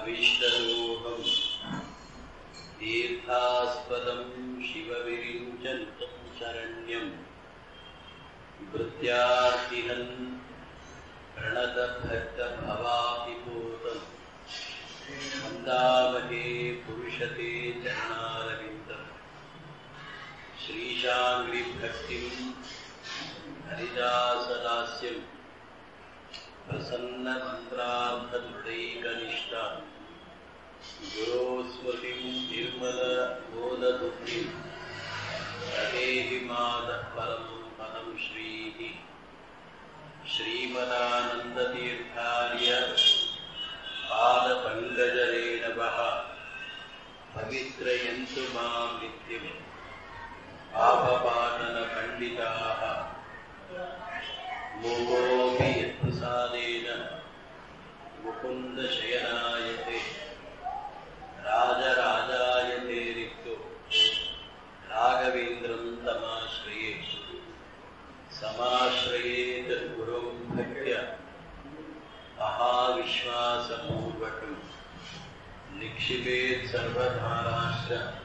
अविष्टदोहम् तीर्थास्पदं शिवविरिञ्चन्तं शरण्यम् भृत्यार्तिहन् प्रणतभक्तभवापिपूतम् मन्दामहे पुरुषते चरणारविन्दम् श्रीशाङ्घ्रिभक्तिम् हरिदासदास्यम् प्रसन्नमन्त्रार्थदृढैकनिष्ठा गुरोस्मृतिं निर्मलबोधबुद्धिम् तदेहि मादः परमं पदं श्रीः श्रीमदानन्दतीर्थार्य पादपङ्कजरेणवः पवित्रयन्तु मां नित्यम् पापपाटनपण्डिताः मोहोऽपि यत्प्रसादेन मुकुन्दशयनायते राजराजायते रिक्तो राघवेन्द्रं तमाश्रये समाश्रयेत् गुरुं भक्त्या महाविश्वासपूर्वकं निक्षिपेत् सर्वधाराश्च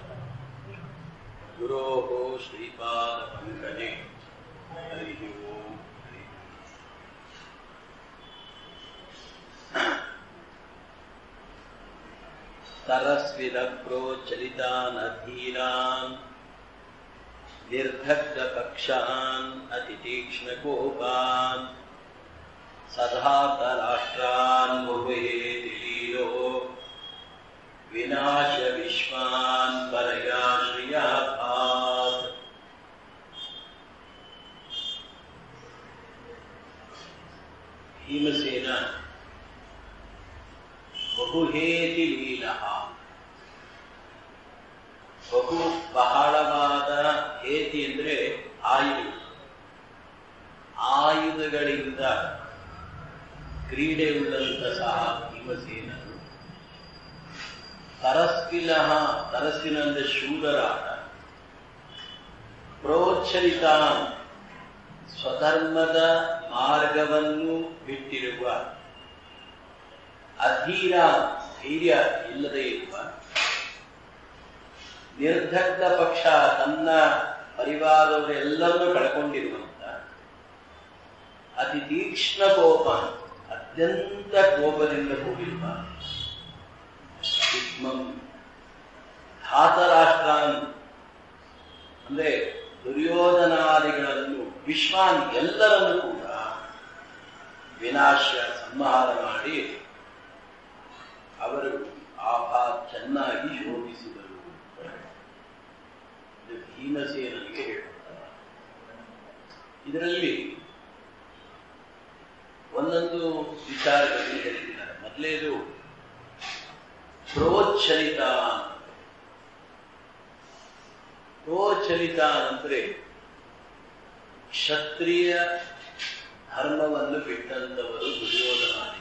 गुरोः श्रीपादपङ्कजे हरिः ओम् हरिः तरस्विरप्रोच्चलितानधीनान् निर्धग्धपक्षान् अतितीक्ष्णकोपान् सधातराष्ट्रान् मुहुयेतिलीलो विनाशविश्वान् परया श्रियाभात् ಭೀಮಸೇನ ಬಹುಹೇತಿ ಲೀಲಃ ಬಹು ಬಹಳವಾದ ಹೇತಿ ಅಂದ್ರೆ ಆಯುಧ ಆಯುಧಗಳಿಂದ ಕ್ರೀಡೆ ಉಳ್ಳಂತ ಸಹ ಭೀಮಸೇನರು ತರಸ್ಕಿಲ ತರಸ್ಕಿನ ಅಂದ್ರೆ ಶೂರರಾದ ಪ್ರೋಚ್ಚರಿತ ಸ್ವಧರ್ಮದ ಮಾರ್ಗವನ್ನು ಬಿಟ್ಟಿರುವ ಅಧೀರ ಧೈರ್ಯ ಇಲ್ಲದೆ ಇರುವ ನಿರ್ಧಗ್ಧ ಪಕ್ಷ ತನ್ನ ಪರಿವಾರವರೆಲ್ಲರನ್ನೂ ಕಳ್ಕೊಂಡಿರುವಂತ ಅತಿ ತೀಕ್ಷ್ಣ ಕೋಪ ಅತ್ಯಂತ ಕೋಪದಿಂದ ಕೂಡಿರುವ ಸೂಕ್ಷ್ಮಂ ಧಾತರಾಷ್ಟ್ರಾನ್ ಅಂದ್ರೆ ದುರ್ಯೋಧನಾದಿಗಳನ್ನು ವಿಶ್ವಾನ್ ಎಲ್ಲರನ್ನು ಕೂಡ ವಿನಾಶ ಸಂಹಾರ ಮಾಡಿ ಅವರು ಆಭಾ ಚೆನ್ನಾಗಿ ಶೋಭಿಸಿದರು ಇದು ಭೀಮಸೇನನಿಗೆ ಹೇಳುತ್ತಾರೆ ಇದರಲ್ಲಿ ಒಂದೊಂದು ವಿಚಾರಗಳನ್ನು ಹೇಳ್ತಿದ್ದಾರೆ ಮೊದಲೇದು ಪ್ರೋಚ್ಛಲಿತ ಪ್ರೋಚಲಿತ ಅಂದ್ರೆ ಕ್ಷತ್ರಿಯ ಧರ್ಮವನ್ನು ಬಿಟ್ಟಂತವರು ದುರ್ಯೋಧನಾದಿ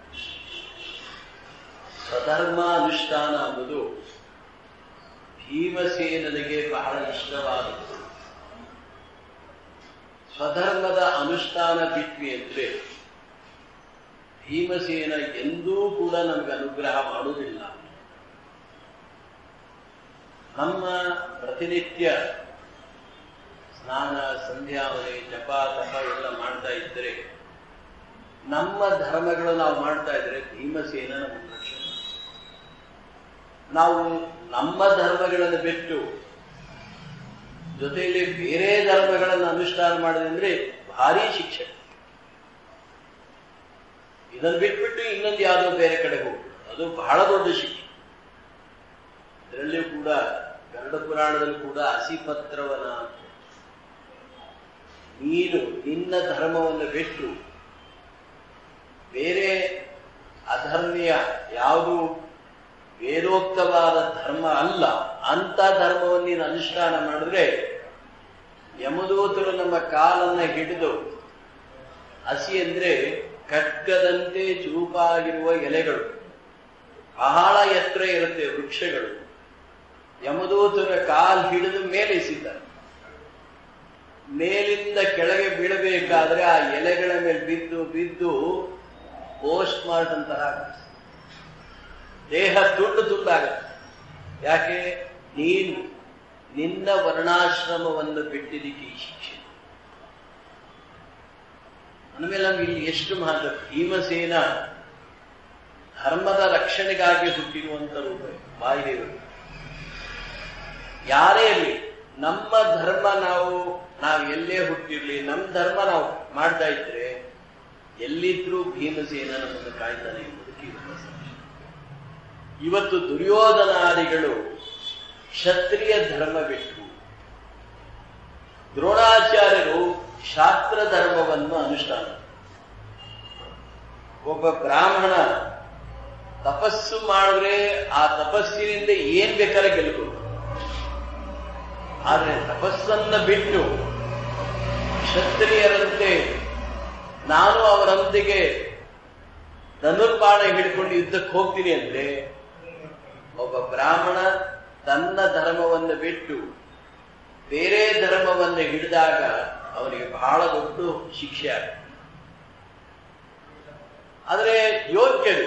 ಸ್ವಧರ್ಮಾನುಷ್ಠಾನ ಎಂಬುದು ಭೀಮಸೇನನಿಗೆ ಬಹಳ ಇಷ್ಟವಾದದ್ದು ಸ್ವಧರ್ಮದ ಅನುಷ್ಠಾನ ಬಿಟ್ವಿ ಅಂದ್ರೆ ಭೀಮಸೇನ ಎಂದೂ ಕೂಡ ನಮಗೆ ಅನುಗ್ರಹ ಮಾಡುವುದಿಲ್ಲ ನಮ್ಮ ಪ್ರತಿನಿತ್ಯ ಸ್ನಾನ ಸಂಧ್ಯಾವನೆ ಜಪ ತಪ ಎಲ್ಲ ಮಾಡ್ತಾ ಇದ್ದರೆ ನಮ್ಮ ಧರ್ಮಗಳು ನಾವು ಮಾಡ್ತಾ ಇದ್ರೆ ಭೀಮಸೇನ ನಮ್ಮ ರಕ್ಷಣೆ ನಾವು ನಮ್ಮ ಧರ್ಮಗಳನ್ನು ಬಿಟ್ಟು ಜೊತೆಯಲ್ಲಿ ಬೇರೆ ಧರ್ಮಗಳನ್ನು ಅನುಷ್ಠಾನ ಮಾಡಿದ್ರೆ ಭಾರಿ ಶಿಕ್ಷೆ ಇದನ್ನು ಬಿಟ್ಬಿಟ್ಟು ಇನ್ನೊಂದು ಯಾವುದೋ ಬೇರೆ ಕಡೆ ಹೋಗ್ಬಿಡು ಅದು ಬಹಳ ದೊಡ್ಡ ಶಿಕ್ಷೆ ಇದರಲ್ಲಿಯೂ ಕೂಡ ಗರುಡ ಪುರಾಣದಲ್ಲಿ ಕೂಡ ಅಸಿಪತ್ರವನ ಅಂತ ನೀನು ನಿನ್ನ ಧರ್ಮವನ್ನು ಬಿಟ್ಟು ಬೇರೆ ಅಧರ್ಮೀಯ ಯಾವುದು ವೇದೋಕ್ತವಾದ ಧರ್ಮ ಅಲ್ಲ ಅಂತ ಧರ್ಮವನ್ನು ನೀನು ಅನುಷ್ಠಾನ ಮಾಡಿದ್ರೆ ಯಮದೂತರು ನಮ್ಮ ಕಾಲನ್ನ ಹಿಡಿದು ಹಸಿ ಅಂದ್ರೆ ಕಗ್ಗದಂತೆ ಚೂಪಾಗಿರುವ ಎಲೆಗಳು ಬಹಳ ಎತ್ತರ ಇರುತ್ತೆ ವೃಕ್ಷಗಳು ಯಮದೂತರ ಕಾಲ್ ಹಿಡಿದು ಮೇಲೆ ಎಸಿದ್ದಾರೆ ಮೇಲಿಂದ ಕೆಳಗೆ ಬೀಳಬೇಕಾದ್ರೆ ಆ ಎಲೆಗಳ ಮೇಲೆ ಬಿದ್ದು ಬಿದ್ದು ಪೋಸ್ಟ್ ಮಾರ್ಟಮ್ ತರ ದೇಹ ತುಂಡು ತುಂಡಾಗತ್ತೆ ಯಾಕೆ ನೀನು ನಿನ್ನ ವರ್ಣಾಶ್ರಮವನ್ನು ಬಿಟ್ಟಿದ್ದಕ್ಕೆ ಈ ಶಿಕ್ಷೆ ಅಂದಮೇಲೆ ನಮ್ಗೆ ಇಲ್ಲಿ ಎಷ್ಟು ಮಹತ್ವ ಭೀಮಸೇನ ಧರ್ಮದ ರಕ್ಷಣೆಗಾಗಿ ಹುಟ್ಟಿರುವಂತ ರೂಪ ವಾಯುದೇವರು ಯಾರೇ ಇರಲಿ ನಮ್ಮ ಧರ್ಮ ನಾವು ನಾವು ಎಲ್ಲೇ ಹುಟ್ಟಿರ್ಲಿ ನಮ್ಮ ಧರ್ಮ ನಾವು ಮಾಡ್ತಾ ಇದ್ರೆ ಎಲ್ಲಿದ್ರೂ ಭೀಮಸೇನ ನಮ್ಮನ್ನು ಕಾಯ್ತಾನೆ ಎಂಬುದಕ್ಕೆ ಇರುವ ಸಾಕ್ಷಿ. ಇವತ್ತು ದುರ್ಯೋಧನಾದಿಗಳು ಕ್ಷತ್ರಿಯ ಧರ್ಮ ಬಿಟ್ಟು ದ್ರೋಣಾಚಾರ್ಯರು ಶಾಸ್ತ್ರ ಧರ್ಮವನ್ನು ಅನುಷ್ಠಾನ ಒಬ್ಬ ಬ್ರಾಹ್ಮಣ ತಪಸ್ಸು ಮಾಡಿದ್ರೆ ಆ ತಪಸ್ಸಿನಿಂದ ಏನ್ ಬೇಕಾದ್ರೆ ಗೆಲ್ಲಬಹುದು ಆದ್ರೆ ತಪಸ್ಸನ್ನ ಬಿಟ್ಟು ಕ್ಷತ್ರಿಯರಂತೆ ನಾನು ಅವರೊಂದಿಗೆ ಧನುರ್ಬಾಣ ಹಿಡ್ಕೊಂಡು ಯುದ್ಧಕ್ಕೆ ಹೋಗ್ತೀನಿ ಅಂದ್ರೆ ಒಬ್ಬ ಬ್ರಾಹ್ಮಣ ತನ್ನ ಧರ್ಮವನ್ನು ಬಿಟ್ಟು ಬೇರೆ ಧರ್ಮವನ್ನು ಹಿಡಿದಾಗ ಅವನಿಗೆ ಬಹಳ ದೊಡ್ಡ ಶಿಕ್ಷೆ ಆಗುತ್ತೆ ಆದರೆ ಯೋಗ್ಯರು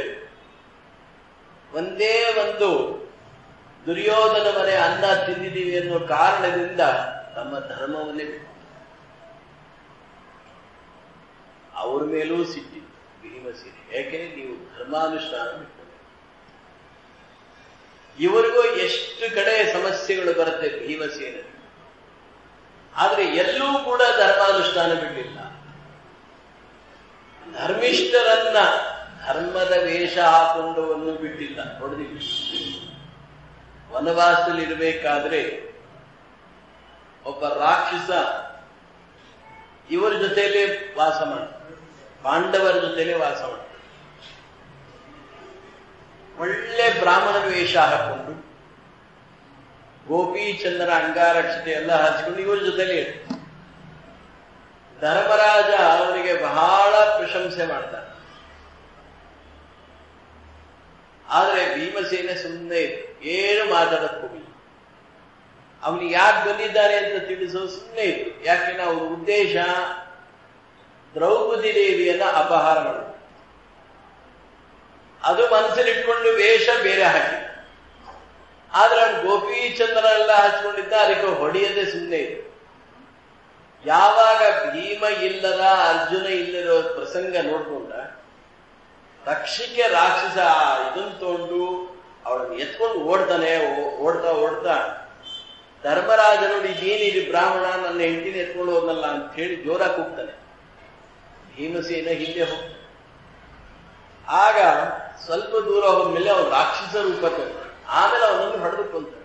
ಒಂದೇ ಒಂದು ದುರ್ಯೋಧನ ಮನೆ ಅನ್ನ ತಿಂದಿದ್ದೀವಿ ಅನ್ನೋ ಕಾರಣದಿಂದ ತಮ್ಮ ಧರ್ಮವನ್ನೇ ಬಿಟ್ಟು ಅವ್ರ ಮೇಲೂ ಸಿಟ್ಟಿತ್ತು ಭೀಮಸೇನೆ ಯಾಕೆ ನೀವು ಧರ್ಮಾನುಷ್ಠಾನ ಬಿಟ್ಟು ಇವರಿಗೂ ಎಷ್ಟು ಕಡೆ ಸಮಸ್ಯೆಗಳು ಬರುತ್ತೆ ಭೀಮಸೇನ ಆದ್ರೆ ಎಲ್ಲೂ ಕೂಡ ಧರ್ಮಾನುಷ್ಠಾನ ಬಿಡಲಿಲ್ಲ ಧರ್ಮಿಷ್ಠರನ್ನ ಧರ್ಮದ ವೇಷ ಹಾಕೊಂಡವನ್ನು ಬಿಟ್ಟಿಲ್ಲ ಹೊಡೆದಿಲ್ಲ ವನವಾಸದಲ್ಲಿ ಇರಬೇಕಾದ್ರೆ ಒಬ್ಬ ರಾಕ್ಷಸ ಇವರ ಜೊತೆಯಲ್ಲೇ ವಾಸ ಮಾಡ ಪಾಂಡವರ ಜೊತೆಲೇ ವಾಸ ಮಾಡ ಒಳ್ಳೆ ಬ್ರಾಹ್ಮಣ ವೇಷ ಹಾಕೊಂಡು ಗೋಪಿ ಚಂದ್ರ ಅಂಗಾರಕ್ಷತೆ ಎಲ್ಲ ಹಚ್ಕೊಂಡು ಇವ್ರ ಜೊತೆಲೇ ಇರು ಧರ್ಮರಾಜ ಅವನಿಗೆ ಬಹಳ ಪ್ರಶಂಸೆ ಮಾಡ್ತಾನೆ ಆದ್ರೆ ಭೀಮಸೇನ ಸುಮ್ಮನೆ ಇತ್ತು ಏನು ಮಾತಾಡಕ್ ಹೋಗಿಲ್ಲ ಅವನಿಗೆ ಯಾಕೆ ಬಂದಿದ್ದಾನೆ ಅಂತ ತಿಳಿಸೋ ಸುಮ್ಮನೆ ಇತ್ತು ಯಾಕೆಂದ್ರೆ ಅವ್ರ ಉದ್ದೇಶ ದ್ರೌಪದಿ ದೇವಿಯನ್ನ ಅಪಹಾರ ಮಾಡೋದು ಅದು ಮನಸ್ಸಲ್ಲಿಟ್ಕೊಂಡು ವೇಷ ಬೇರೆ ಹಾಕಿ ಆದ್ರೆ ಅವ್ನು ಗೋಪಿ ಚಂದ್ರ ಎಲ್ಲ ಹಚ್ಕೊಂಡಿದ್ದ ಅದಕ್ಕೆ ಹೊಡೆಯದೆ ಸುಮ್ಮನೆ ಇತ್ತು ಯಾವಾಗ ಭೀಮ ಇಲ್ಲದ ಅರ್ಜುನ ಇಲ್ಲದ ಪ್ರಸಂಗ ನೋಡ್ಕೊಂಡ ತಕ್ಷಕ್ಕೆ ರಾಕ್ಷಸ ಇದನ್ನು ತಗೊಂಡು ಅವಳನ್ನು ಎತ್ಕೊಂಡು ಓಡ್ತಾನೆ ಓ- ಓಡ್ತಾ ಓಡ್ತಾ ಧರ್ಮರಾಜ ನೋಡಿ ಇದೇನಿದು ಬ್ರಾಹ್ಮಣ ನನ್ನ ಹೆಂಡತಿನ ಎತ್ಕೊಂಡು ಹೋದ್ನಲ್ಲ ಅಂತ ಹೇಳಿ ಜೋರಾಗಿ ಕೂಗ್ತಾನೆ ಭೀಮಸೇನ ಹಿಂದೆ ಹೋಗ್ತಾನೆ ಆಗ ಸ್ವಲ್ಪ ದೂರ ಹೋದ್ಮೇಲೆ ಅವನು ರಾಕ್ಷಸ ರೂಪ ತಗೊಂಡ ಆಮೇಲೆ ಅವನನ್ನು ಹೊಡೆದು ಕೊಂತಾನೆ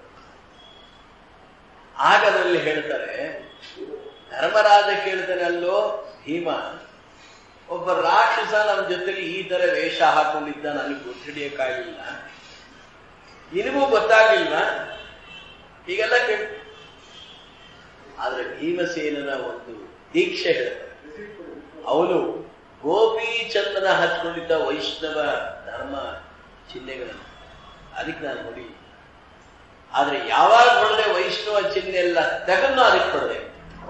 ಆಗ ಅದರಲ್ಲಿ ಹೇಳ್ತಾರೆ ಧರ್ಮರಾಜ ಕೇಳ್ತಾನೆ ಅಲ್ಲೋ ಭೀಮ ಒಬ್ಬ ರಾಕ್ಷಸ ನಮ್ಮ ಜೊತೆಲಿ ಈ ತರ ವೇಷ ಹಾಕೊಂಡಿದ್ದ ನನಗೆ ಗೊತ್ತಿಡಿಯಕ್ಕಾಗಿಲ್ಲ ನಿನಗೂ ಗೊತ್ತಾಗ್ಲಿಲ್ಲ ಹೀಗೆಲ್ಲ ಕೇಳ ಆದ್ರೆ ಭೀಮಸೇನನ ಒಂದು ದೀಕ್ಷೆ ಹೇಳ್ತಾರೆ ಅವನು ಗೋಪಿ ಚಂದನ ಹಚ್ಕೊಂಡಿದ್ದ ವೈಷ್ಣವ ಧರ್ಮ ಚಿಹ್ನೆಗಳನ್ನು ಅದಕ್ಕೆ ನಾನು ನೋಡಿ ಆದ್ರೆ ಯಾವಾಗ ಹೊಡೆದೆ ವೈಷ್ಣವ ಚಿಹ್ನೆ ಎಲ್ಲ ತೆಗೆದು ಅದಕ್ಕೆ ಹೊಡೆದೆ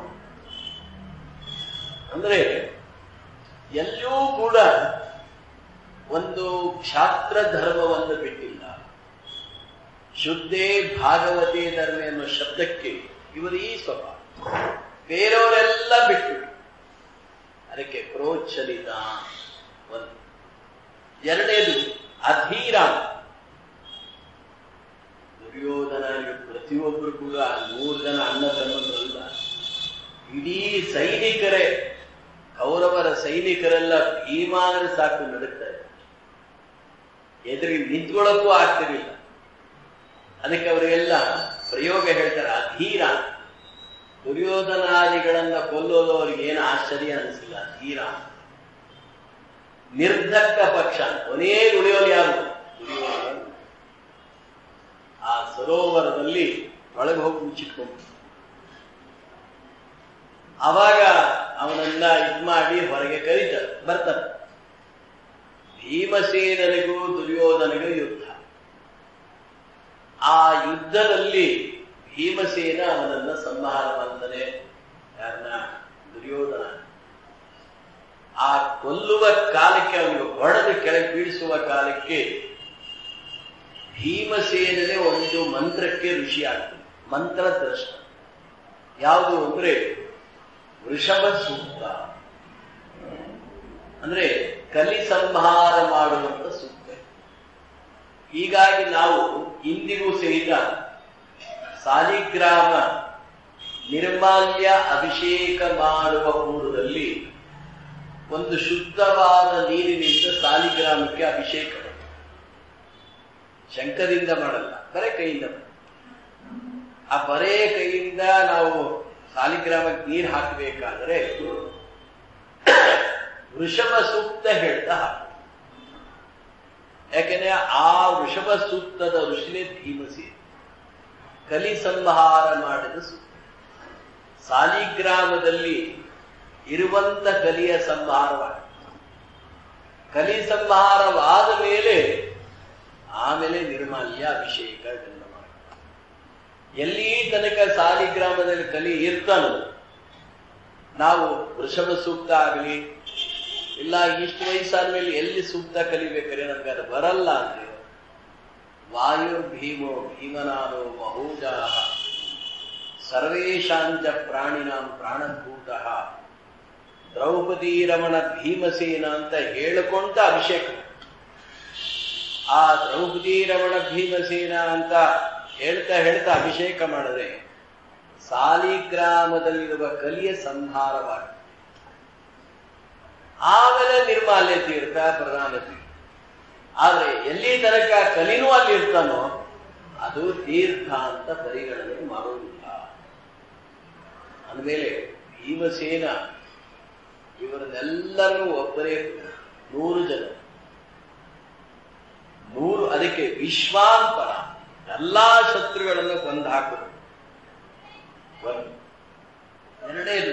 ಅಂದ್ರೆ ಎಲ್ಲೂ ಕೂಡ ಒಂದು ಕ್ಷಾತ್ರ ಧರ್ಮವನ್ನು ಬಿಟ್ಟಿಲ್ಲ ಶುದ್ಧೇ ಭಾಗವತಿ ಧರ್ಮ ಎನ್ನುವ ಶಬ್ದಕ್ಕೆ ಇವರು ಈ ಸ್ವಭಾವ ಬೇರೆಯವರೆಲ್ಲ ಬಿಟ್ಟು ಅದಕ್ಕೆ ಪ್ರೋಚ್ಚಲಿತ ಒಂದು ಎರಡನೇದು ಅಧೀರ ದುರ್ಯೋಧನ ಪ್ರತಿಯೊಬ್ಬರು ಕೂಡ ನೂರು ಜನ ಅನ್ನ ತಮ್ಮದ್ರಲ್ಲ ಇಡೀ ಸೈನಿಕರೇ ಕೌರವರ ಸೈನಿಕರೆಲ್ಲ ಭೀಮಾದ್ರೆ ಸಾಕು ನಡುತ್ತಾರೆ ಎದುರಿಗೆ ನಿಂತ್ಕೊಳ್ಳೋಕ್ಕೂ ಆಗ್ತಿರ್ಲಿಲ್ಲ ಅದಕ್ಕೆ ಅವರಿಗೆಲ್ಲ ಪ್ರಯೋಗ ಹೇಳ್ತಾರೆ ಅಧೀರ ದುರ್ಯೋಧನಾದಿಗಳನ್ನ ಕೊಲ್ಲೋದು ಅವ್ರಿಗೆ ಏನು ಆಶ್ಚರ್ಯ ಅನಿಸಿಲ್ಲ ಅಧೀರ ನಿರ್ಧಕ್ಕ ಪಕ್ಷ ಕೊನೆಗೆ ಉಳಿಯೋರು ಯಾರು ದುರ್ಯೋಧನ ಆ ಸರೋವರದಲ್ಲಿ ಒಳಗೆ ಹೋಗಿ ಮುಚ್ಚಿಟ್ಕೊಂಡು ಅವಾಗ ಅವನನ್ನ ಇದ್ ಮಾಡಿ ಹೊರಗೆ ಕರೀತಾರೆ ಬರ್ತಾರೆ ಭೀಮಸೇನನಿಗೂ ದುರ್ಯೋಧನಿಗೂ ಯುದ್ಧ ಆ ಯುದ್ಧದಲ್ಲಿ ಭೀಮಸೇನ ಅವನನ್ನ ಸಂಹಾರ ಮಾಡ್ತಾನೆ ಯಾರನ್ನ ದುರ್ಯೋಧನ ಆ ಕೊಲ್ಲುವ ಕಾಲಕ್ಕೆ ಅವನಿಗೆ ಹೊಡೆದು ಕೆಳಗೆ ಬೀಳಿಸುವ ಕಾಲಕ್ಕೆ ಭೀಮಸೇನನೇ ಒಂದು ಮಂತ್ರಕ್ಕೆ ಋಷಿ ಆಗ್ತದೆ ಮಂತ್ರ ದೃಷ್ಟ ಯಾವುದು ಅಂದ್ರೆ ವೃಷಭ ಸೂಕ್ತ ಅಂದ್ರೆ ಕಲಿ ಸಂಹಾರ ಮಾಡುವಂತ ಸೂಕ್ತ ಹೀಗಾಗಿ ನಾವು ಇಂದಿಗೂ ಸಹಿತ ಸಾಲಿಗ್ರಾಮ ನಿರ್ಮಾಲ್ಯ ಅಭಿಷೇಕ ಮಾಡುವ ಪೂರ್ವದಲ್ಲಿ ಒಂದು ಶುದ್ಧವಾದ ನೀರಿನಿಂದ ಸಾಲಿಗ್ರಾಮಕ್ಕೆ ಅಭಿಷೇಕ ಮಾಡ್ತಾರೆ. ಶಂಕದಿಂದ ಮಾಡಲ್ಲ ಬರೇ ಕೈಯಿಂದ ಮಾಡ್ತಾರೆ. ಆ ಬರೇ ಕೈಯಿಂದ ನಾವು ಸಾಲಿಗ್ರಾಮಕ್ಕೆ ನೀರು ಹಾಕಬೇಕಾದ್ರೆ ವೃಷಭ ಸೂಕ್ತ ಹೇಳ್ತಾ ಹಾಕು. ಯಾಕೆಂದ್ರೆ ಆ ವೃಷಭ ಸೂಕ್ತದ ಋಷಿನೇ ಭೀಮಸಿ ಕಲಿ ಸಂಹಾರ ಮಾಡಿದ ಸೂಕ್ತ ಸಾಲಿಗ್ರಾಮದಲ್ಲಿ ಇರುವಂತ ಕಲಿಯ ಸಂಹಾರವಾದ ಕಲಿ ಸಂಹಾರವಾದ ಮೇಲೆ ಆಮೇಲೆ ನಿರ್ಮಾಲ್ಯ ಅಭಿಷೇಕ ಇದೆಲ್ಲ ಮಾಡಿ ಎಲ್ಲಿ ತನಕ ಸಾಲಿಗ್ರಾಮದಲ್ಲಿ ಕಲಿ ಇರ್ತಾನೋ ನಾವು ವೃಷಭ ಸೂಕ್ತ ಆಗಲಿ ಇಲ್ಲ ಇಷ್ಟು ವಯಸ್ಸಾದ್ಮೇಲೆ ಎಲ್ಲಿ ಸೂಕ್ತ ಕಲಿಬೇಕಾದ್ರೆ ನಮ್ಗೆ ಅದು ಬರಲ್ಲ ಅಂದ್ರೆ ವಾಯು ಭೀಮೋ ಭೀಮನಾನೋ ಮಹೂಜಾ ಸರ್ವೇಶಾಂಚ ಪ್ರಾಣಿನಾಂ ಪ್ರಾಣಭೂತ ದ್ರೌಪದಿ ರಮಣ ಭೀಮಸೇನ ಅಂತ ಹೇಳಿಕೊಂಡ ಅಭಿಷೇಕ ಆ ದ್ರೌಪದಿ ರಮಣ ಭೀಮಸೇನ ಅಂತ ಹೇಳ್ತಾ ಹೇಳ್ತಾ ಅಭಿಷೇಕ ಮಾಡಿದ್ರೆ ಸಾಲಿಗ್ರಾಮದಲ್ಲಿರುವ ಕಲಿಯ ಸಂಹಾರವಾಗ್ತದೆ ಆಮೇಲೆ ನಿರ್ಮಾಲ್ಯ ತೀರ್ಥ ಪ್ರಧಾನ ತೀರ್ಥ ಆದ್ರೆ ಎಲ್ಲಿ ತನಕ ಕಲಿನೂ ಅಲ್ಲಿ ಇರ್ತಾನೋ ಅದು ತೀರ್ಥ ಅಂತ ಪರಿಗಣನೆ ಮಾಡುವುದಿಲ್ಲ ಅಂದಮೇಲೆ ಭೀಮಸೇನ ಇವರನ್ನೆಲ್ಲರೂ ಒಬ್ಬರೇ ನೂರು ಜನ ನೂರು ಅದಕ್ಕೆ ವಿಶ್ವಾಂತರ ಎಲ್ಲಾ ಶತ್ರುಗಳನ್ನು ಕೊಂದು ಹಾಕುದು ಒಂದು ಎರಡನೇದು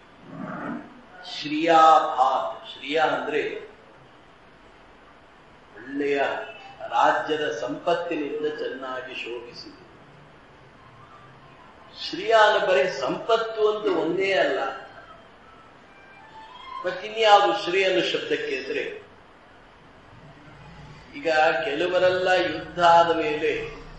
ಶ್ರಿಯಾಭಾತ್ ಶ್ರಿಯ ಅಂದ್ರೆ ಒಳ್ಳೆಯ ರಾಜ್ಯದ ಸಂಪತ್ತಿನಿಂದ ಚೆನ್ನಾಗಿ ಶೋಭಿಸಿತು ಶ್ರಿಯ ಅಂದ್ರೆ ಬರೀ ಸಂಪತ್ತು ಅಂತ ಒಂದೇ ಅಲ್ಲ ಮತ್ತಿನ್ಯಾವುದು ಶ್ರೀ ಅನ್ನೋ ಶಬ್ದಕ್ಕೆ ಅಂದ್ರೆ ಈಗ ಕೆಲವರೆಲ್ಲ ಯುದ್ಧ ಆದ ಮೇಲೆ